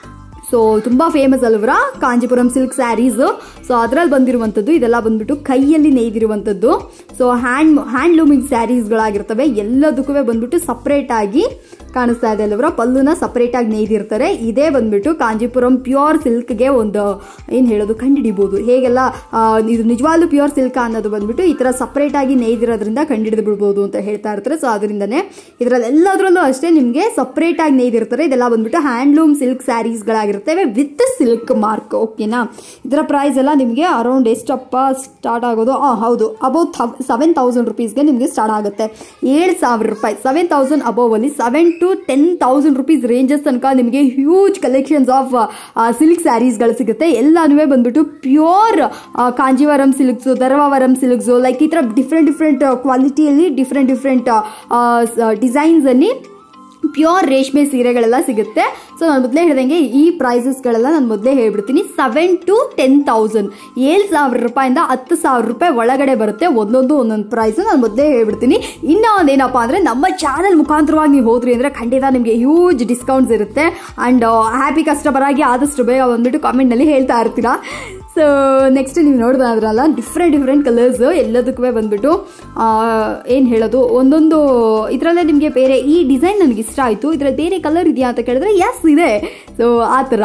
ಸೊ ತುಂಬ ಫೇಮಸ್ ಅಲ್ವರ ಕಾಂಜಿಪುರಂ ಸಿಲ್ಕ್ ಸ್ಯಾರೀಸು ಸೊ ಅದರಲ್ಲಿ ಬಂದಿರುವಂಥದ್ದು ಇದೆಲ್ಲ ಬಂದ್ಬಿಟ್ಟು ಕೈಯಲ್ಲಿ ನೇಯ್ದಿರುವಂಥದ್ದು ಸೊ ಹ್ಯಾಂಡ್ ಹ್ಯಾಂಡ್ಲೂಮಿಂಗ್ ಸ್ಯಾರೀಸ್ಗಳಾಗಿರ್ತವೆ ಎಲ್ಲದಕ್ಕೂ ಬಂದ್ಬಿಟ್ಟು ಸಪ್ರೇಟ್ ಆಗಿ ಕಾಣಿಸ್ತಾ ಇದೆ ಅಲ್ವರ ಪಲ್ಲುನ ಸಪ್ರೇಟ್ ಆಗಿ ನೇಯ್ದಿರ್ತಾರೆ ಇದೇ ಬಂದ್ಬಿಟ್ಟು ಕಾಂಜಿಪುರಂ ಪ್ಯೂರ್ ಸಿಲ್ಕ್ಗೆ ಒಂದು ಏನು ಹೇಳೋದು ಕಂಡುಹಿಡಿಬೋದು ಹೇಗೆಲ್ಲ ಆ, ಇದು ನಿಜವಾಗ್ಲೂ ಪ್ಯೂರ್ ಸಿಲ್ಕ್ ಅನ್ನೋದು ಬಂದ್ಬಿಟ್ಟು ಈ ಥರ ಸಪ್ರೇಟ್ ಆಗಿ ನೇಯ್ದಿರೋದ್ರಿಂದ ಕಂಡುಹಿಡಿದು ಬಿಡ್ಬೋದು ಅಂತ ಹೇಳ್ತಾ ಇರ್ತಾರೆ ಸೊ ಅದರಿಂದನೇ ಇದರಲ್ಲಿ ಎಲ್ಲದರಲ್ಲೂ ಅಷ್ಟೇ ನಿಮಗೆ ಸಪ್ರೇಟ್ ಆಗಿ ನೇಯ್ದಿರ್ತಾರೆ ಇದೆಲ್ಲ ಬಂದ್ಬಿಟ್ಟು ಹ್ಯಾಂಡ್ಲೂಮ್ ಸಿಲ್ಕ್ ಸ್ಯಾರೀಸ್ಗಳಾಗಿರ್ತವೆ ವಿತ್ ಸಿಲ್ಕ್ ಮಾರ್ಕ್ ಓಕೆನಾ ಇದರ ಪ್ರೈಸ್ ಎಲ್ಲ ನಿಮಗೆ ಅರೌಂಡ್ ಎಷ್ಟಪ್ಪ ಸ್ಟಾರ್ಟ್ ಆಗೋದು ಆ ಹೌದು ಅಬೌವ್ ಸೆವೆನ್ ತೌಸಂಡ್ ರುಪೀಸ್ಗೆ ನಿಮಗೆ ಸ್ಟಾರ್ಟ್ ಆಗುತ್ತೆ ಏಳು ಸಾವಿರ ರೂಪಾಯಿ ಸೆವೆನ್ ತೌಸಂಡ್ ಅಬೌವ್ ಅಲ್ಲಿ seven to ten thousand rupees ranges ತನಕ ನಿಮಗೆ ಹ್ಯೂಜ್ ಕಲೆಕ್ಷನ್ಸ್ ಆಫ್ ಸಿಲ್ಕ್ ಸ್ಯಾರೀಸ್ಗಳು ಸಿಗುತ್ತೆ ಎಲ್ಲನೂ ಬಂದ್ಬಿಟ್ಟು pure Kanjivaram silks Dharmavaram silks like ಈ ಥರ ಡಿಫ್ರೆಂಟ್ ಡಿಫ್ರೆಂಟ್ ಕ್ವಾಲಿಟಿಯಲ್ಲಿ ಡಿಫ್ರೆಂಟ್ ಡಿಫ್ರೆಂಟ್ ಡಿಸೈನ್ಸಲ್ಲಿ ಪ್ಯೂರ್ ರೇಷ್ಮೆ ಸೀರೆಗಳೆಲ್ಲ ಸಿಗುತ್ತೆ ಸೊ ನಾನು ಮೊದಲೇ ಹೇಳ್ದಂಗೆ ಈ ಪ್ರೈಸಸ್ಗಳೆಲ್ಲ ನಾನು ಮೊದಲೇ ಹೇಳ್ಬಿಡ್ತೀನಿ ಸೆವೆನ್ ಟು ಟೆನ್ ತೌಸಂಡ್ ಏಳು ಸಾವಿರ ರೂಪಾಯಿಂದ ಹತ್ತು ಸಾವಿರ ರೂಪಾಯಿ ಒಳಗಡೆ ಬರುತ್ತೆ ಒಂದೊಂದು ಒಂದೊಂದು ಪ್ರೈಸ್ ನಾನು ಮೊದಲೇ ಹೇಳ್ಬಿಡ್ತೀನಿ ಇನ್ನೂ ಒಂದೇನಪ್ಪ ಅಂದರೆ ನಮ್ಮ ಚಾನಲ್ ಮುಖಾಂತರವಾಗಿ ನೀವು ಹೋದ್ರಿ ಅಂದರೆ ಖಂಡಿತ ನಿಮಗೆ ಹ್ಯೂಜ್ ಡಿಸ್ಕೌಂಟ್ಸ್ ಇರುತ್ತೆ ಆ್ಯಂಡ್ ಹ್ಯಾಪಿ ಕಸ್ಟಮರ್ ಆಗಿ ಆದಷ್ಟು ಬೇಗ ಬಂದ್ಬಿಟ್ಟು ಕಾಮೆಂಟ್ನಲ್ಲಿ ಹೇಳ್ತಾ ಇರ್ತೀರಾ ಸೊ ನೆಕ್ಸ್ಟ್ ನೀವು ನೋಡ್ತಾ ಇದ್ರಲ್ಲ ಡಿಫ್ರೆಂಟ್ ಡಿಫ್ರೆಂಟ್ ಕಲರ್ಸ್ ಎಲ್ಲದಕ್ಕೂ ಬಂದ್ಬಿಟ್ಟು ಏನು ಹೇಳೋದು ಒಂದೊಂದು ಇದರಲ್ಲೇ ನಿಮಗೆ ಬೇರೆ ಈ ಡಿಸೈನ್ ನನಗೆ ಇಷ್ಟ ಆಯಿತು ಇದರಲ್ಲಿ ಬೇರೆ ಕಲರ್ ಇದೆಯಾ ಅಂತ ಕೇಳಿದ್ರೆ ಎಸ್ ಇದೆ ಸೊ ಆ ಥರ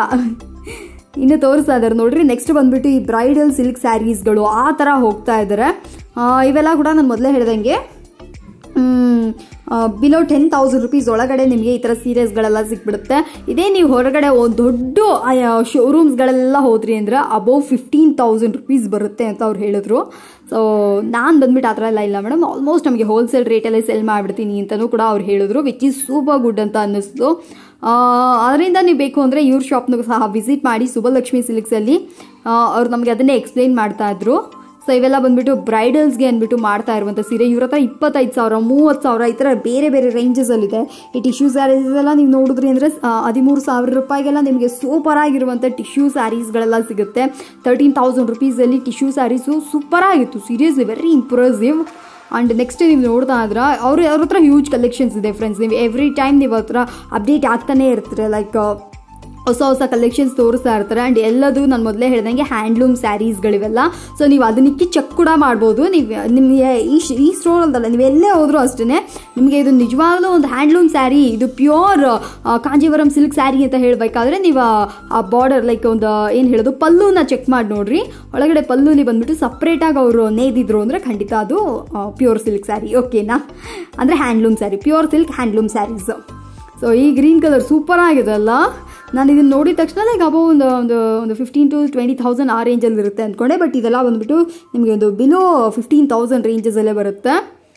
ಇನ್ನು ತೋರಿಸ್ತಾ ಇದ್ದಾರೆ ನೋಡ್ರಿ ನೆಕ್ಸ್ಟ್ ಬಂದ್ಬಿಟ್ಟು ಈ ಬ್ರೈಡಲ್ ಸಿಲ್ಕ್ ಸ್ಯಾರೀಸ್ಗಳು ಆ ಥರ ಹೋಗ್ತಾ ಇದ್ದಾರೆ ಆ, ಇವೆಲ್ಲ ಕೂಡ ನಾನು ಮೊದಲೇ ಹೇಳ್ದಂಗೆ ಬಿಲೋ ಟೆನ್ ತೌಸಂಡ್ ರುಪೀಸ್ ಒಳಗಡೆ ನಿಮಗೆ ಈ ಥರ ಸೀರೆಸ್ಗಳೆಲ್ಲ ಸಿಕ್ಬಿಡುತ್ತೆ ಇದೇ ನೀವು ಹೊರಗಡೆ ಒಂದು ದೊಡ್ಡ ಶೋರೂಮ್ಸ್ಗಳೆಲ್ಲ ಹೋದ್ರಿ ಅಂದ್ರೆ ಅಬೌವ್ ಫಿಫ್ಟೀನ್ ತೌಸಂಡ್ ರುಪೀಸ್ ಬರುತ್ತೆ ಅಂತ ಅವ್ರು ಹೇಳಿದ್ರು ಸೊ ನಾನು ಬಂದ್ಬಿಟ್ಟು ಆ ಥರ ಎಲ್ಲ ಇಲ್ಲ ಮೇಡಮ್ ಆಲ್ಮೋಸ್ಟ್ ನಮಗೆ ಹೋಲ್ಸೇಲ್ ರೇಟಲ್ಲೇ ಸೆಲ್ ಮಾಡಿಬಿಡ್ತೀನಿ ಅಂತಲೂ ಕೂಡ ಅವ್ರು ಹೇಳಿದ್ರು ವಿಚ್ ಈಸ್ ಸೂಪರ್ ಗುಡ್ ಅಂತ ಅನ್ನಿಸ್ತು ಅದರಿಂದ ನೀವು ಬೇಕು ಅಂದರೆ ಇವ್ರ ಶಾಪ್ನೂ ಸಹ ವಿಸಿಟ್ ಮಾಡಿ ಸುಬ್ಬಲಕ್ಷ್ಮಿ ಸಿಲ್ಕ್ಸಲ್ಲಿ ಅವ್ರು ನಮಗೆ ಅದನ್ನೇ ಎಕ್ಸ್ಪ್ಲೈನ್ ಮಾಡ್ತಾ ಇದ್ರು ಸೊ ಇವೆಲ್ಲ ಬಂದ್ಬಿಟ್ಟು ಬ್ರೈಡಲ್ಸ್ಗೆ ಅಂದ್ಬಿಟ್ಟು ಮಾಡ್ತಾ ಇರುವಂಥ ಸೀರೆ ಇವ್ರ ಹತ್ರ ಇಪ್ಪತ್ತೈದು ಸಾವಿರ ಮೂವತ್ತು ಸಾವಿರ ಈ ಥರ ಬೇರೆ ಬೇರೆ ರೇಂಜಸಲ್ಲಿದೆ ಈ ಟಿಶ್ಯೂ ಸ್ಯಾರೀಸ್ ಎಲ್ಲ ನೀವು ನೋಡಿದ್ರಿ ಅಂದರೆ ಹದಿಮೂರು ಸಾವಿರ ರೂಪಾಯಿಗೆಲ್ಲ ನಿಮಗೆ ಸೂಪರ್ ಆಗಿರುವಂಥ ಟಿಶ್ಯೂ ಸ್ಯಾರೀಸ್ಗಳೆಲ್ಲ ಸಿಗುತ್ತೆ ತರ್ಟೀನ್ ತೌಸಂಡ್ ರುಪೀಸಲ್ಲಿ ಟಿಶ್ಯೂ ಸ್ಯಾರೀಸು ಸೂಪರ್ ಆಗಿತ್ತು seriously very impressive and next ನೀವು ನೋಡ್ತಾ ಇದ್ರೆ ಅವ್ರ ಅವ್ರ ಹತ್ರ ಹ್ಯೂಜ್ ಕಲೆಕ್ಷನ್ಸ್ ಇದೆ ಫ್ರೆಂಡ್ಸ್ ನೀವು ಎವ್ರಿ ಟೈಮ್ ನೀವು ಹತ್ರ ಅಪ್ಡೇಟ್ ಆಗ್ತಾನೆ ಇರ್ತೀರ ಲೈಕ್ ಹೊಸ ಹೊಸ ಕಲೆಕ್ಷನ್ಸ್ ತೋರಿಸ್ತಾ ಇರ್ತಾರೆ ಆ್ಯಂಡ್ ಎಲ್ಲದು ನಾನು ಮೊದಲೇ ಹೇಳ್ದಂಗೆ ಹ್ಯಾಂಡ್ಲೂಮ್ ಸ್ಯಾರೀಸ್ಗಳಿವೆಲ್ಲ ಸೊ ನೀವು ಅದನ್ನಿಕ್ಕಿ ಚೆಕ್ ಕೂಡ ಮಾಡ್ಬೋದು ನೀವು ನಿಮಗೆ ಈ ಶ- ಈ ಸ್ಟೋರ್ ಅಂತಲ್ಲ ನೀವು ಎಲ್ಲೇ ಹೋದರೂ ಅಷ್ಟೇ ನಿಮಗೆ ಇದು ನಿಜವಾಗ್ಲೂ ಒಂದು ಹ್ಯಾಂಡ್ಲೂಮ್ ಸ್ಯಾರಿ ಇದು ಪ್ಯೂರ್ ಕಾಂಜೀವರಂ ಸಿಲ್ಕ್ ಸ್ಯಾರಿ ಅಂತ ಹೇಳಬೇಕಾದ್ರೆ ನೀವು ಆ ಬಾರ್ಡರ್ ಲೈಕ್ ಒಂದು ಏನು ಹೇಳೋದು ಪಲ್ಲುನ ಚೆಕ್ ಮಾಡಿ ನೋಡ್ರಿ ಒಳಗಡೆ ಪಲ್ಲುಲಿ ಬಂದ್ಬಿಟ್ಟು ಸಪ್ರೇಟಾಗಿ ಅವರು ನೇದಿದ್ರು ಅಂದರೆ ಖಂಡಿತ ಅದು ಪ್ಯೂರ್ ಸಿಲ್ಕ್ ಸ್ಯಾರಿ ಓಕೆನಾ ಅಂದರೆ handloom sari pure silk handloom saris so ಈ ಗ್ರೀನ್ ಕಲರ್ ಸೂಪರ್ ಆಗಿದೆ ಅಲ್ಲ ನಾನು ಇದನ್ನು ನೋಡಿದ ತಕ್ಷಣ ಲೈಕ್ ಅಬೋ ಒಂದು ಒಂದು ಒಂದು ಫಿಫ್ಟೀನ್ ಟು ಟ್ವೆಂಟಿ ತೌಸಂಡ್ ಆ ರೇಂಜಲ್ಲಿ ಇರುತ್ತೆ ಅಂದ್ಕೊಂಡೆ ಬಟ್ ಇದೆಲ್ಲ ಬಂದ್ಬಿಟ್ಟು ನಿಮಗೆ ಒಂದು ಬಿಲೋ ಫಿಫ್ಟೀನ್ ತೌಸಂಡ್ ರೇಂಜಸಲ್ಲೇ ಬರುತ್ತೆ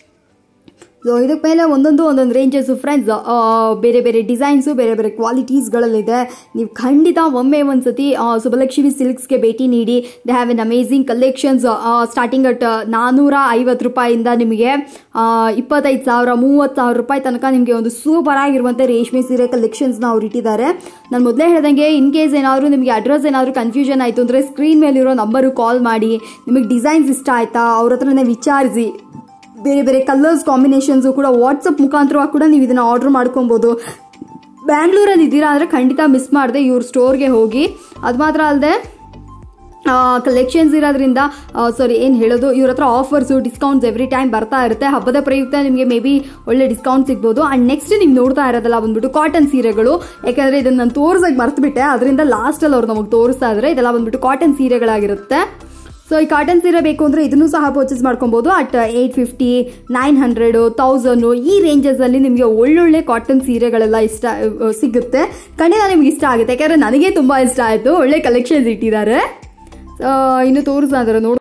ಸೊ ಇದಕ್ಕೆ ಮೇಲೆ ಒಂದೊಂದು ಒಂದೊಂದು ರೇಂಜಸ್ಸು ಫ್ರೆಂಡ್ಸ್ ಬೇರೆ ಬೇರೆ ಡಿಸೈನ್ಸು ಬೇರೆ ಬೇರೆ ಕ್ವಾಲಿಟೀಸ್ಗಳಲ್ಲಿದೆ ನೀವು ಖಂಡಿತ ಒಮ್ಮೆ ಒಂದ್ಸತಿ ಆ, ಸುಬ್ಬಲಕ್ಷ್ಮಿ ಸಿಲ್ಕ್ಸ್ಗೆ ಭೇಟಿ ನೀಡಿ they have an amazing collections starting at ನಾನ್ನೂರ ಐವತ್ತು ರೂಪಾಯಿಂದ ನಿಮಗೆ ಇಪ್ಪತ್ತೈದು ಸಾವಿರ ಮೂವತ್ತು ಸಾವಿರ ರೂಪಾಯಿ ತನಕ ನಿಮಗೆ ಒಂದು ಸೂಪರ್ ಆಗಿರುವಂಥ ರೇಷ್ಮೆ ಸೀರೆ ಕಲೆಕ್ಷನ್ಸ್ನ ಅವ್ರು ಇಟ್ಟಿದ್ದಾರೆ ನಾನು ಮೊದಲೇ ಹೇಳ್ದಂಗೆ ಇನ್ ಕೇಸ್ ಏನಾದರೂ ನಿಮಗೆ ಅಡ್ರೆಸ್ ಏನಾದರೂ ಕನ್ಫ್ಯೂಷನ್ ಆಯಿತು ಅಂದರೆ ಸ್ಕ್ರೀನ್ ಮೇಲಿರೋ ನಂಬರು ಕಾಲ್ ಮಾಡಿ ನಿಮಗೆ ಡಿಸೈನ್ಸ್ ಇಷ್ಟ ಆಯಿತಾ ಅವ್ರ ಹತ್ರನೇ ವಿಚಾರಿಸಿ ಬೇರೆ ಬೇರೆ ಕಲರ್ಸ್ ಕಾಂಬಿನೇಷನ್ಸು ಕೂಡ ವಾಟ್ಸಪ್ ಮುಖಾಂತರವಾಗಿ ಕೂಡ ನೀವು ಇದನ್ನು ಆರ್ಡರ್ ಮಾಡ್ಕೊಬೋದು ಬ್ಯಾಂಗ್ಳೂರಲ್ಲಿ ಇದ್ದೀರಾ ಅಂದರೆ ಖಂಡಿತ ಮಿಸ್ ಮಾಡದೆ ಇವ್ರ ಸ್ಟೋರ್ಗೆ ಹೋಗಿ ಅದು ಮಾತ್ರ ಅಲ್ಲದೆ ಕಲೆಕ್ಷನ್ಸ್ ಇರೋದ್ರಿಂದ ಸಾರಿ ಏನು ಹೇಳೋದು ಇವ್ರ ಹತ್ರ ಆಫರ್ಸು ಡಿಸ್ಕೌಂಟ್ಸ್ ಎವ್ರಿ ಟೈಮ್ ಬರ್ತಾ ಇರುತ್ತೆ ಹಬ್ಬದ ಪ್ರಯುಕ್ತ ನಿಮಗೆ ಮೇ ಬಿ ಒಳ್ಳೆ ಡಿಸ್ಕೌಂಟ್ ಸಿಗ್ಬೋದು ಆ್ಯಂಡ್ ನೆಕ್ಸ್ಟ್ ನೀವು ನೋಡ್ತಾ ಇರೋದಲ್ಲ ಬಂದ್ಬಿಟ್ಟು ಕಾಟನ್ ಸೀರೆಗಳು ಯಾಕಂದರೆ ಇದನ್ನು ನಾನು ತೋರ್ಸಕ್ಕೆ ಮರ್ತುಬಿಟ್ಟೆ ಅದರಿಂದ ಲಾಸ್ಟಲ್ಲಿ ಅವ್ರು ನಮಗೆ ತೋರಿಸ್ತಾ ಇದ್ದಾರೆ ಇದೆಲ್ಲ ಬಂದ್ಬಿಟ್ಟು ಕಾಟನ್ ಸೀರೆಗಳಾಗಿರುತ್ತೆ ಸೊ ಈ ಕಾಟನ್ ಸೀರೆ ಬೇಕು ಅಂದರೆ ಇದನ್ನು ಸಹ ಪರ್ಚೇಸ್ ಮಾಡ್ಕೊಬೋದು at eight fifty nine hundred thousand ಈ ರೇಂಜಸಲ್ಲಿ ನಿಮಗೆ ಒಳ್ಳೊಳ್ಳೆ ಕಾಟನ್ ಸೀರೆಗಳೆಲ್ಲ ಇಷ್ಟ ಆ, ಸಿಗುತ್ತೆ ಖಂಡಿತ ನಿಮ್ಗೆ ಇಷ್ಟ ಆಗುತ್ತೆ ಯಾಕಂದರೆ ನನಗೆ ತುಂಬ ಇಷ್ಟ ಆಯಿತು ಒಳ್ಳೆ ಕಲೆಕ್ಷನ್ಸ್ ಇಟ್ಟಿದ್ದಾರೆ ಆ, ಇನ್ನು ತೋರಿಸ್ತಾ ಇದ್ದಾರೆ ನೋಡಿ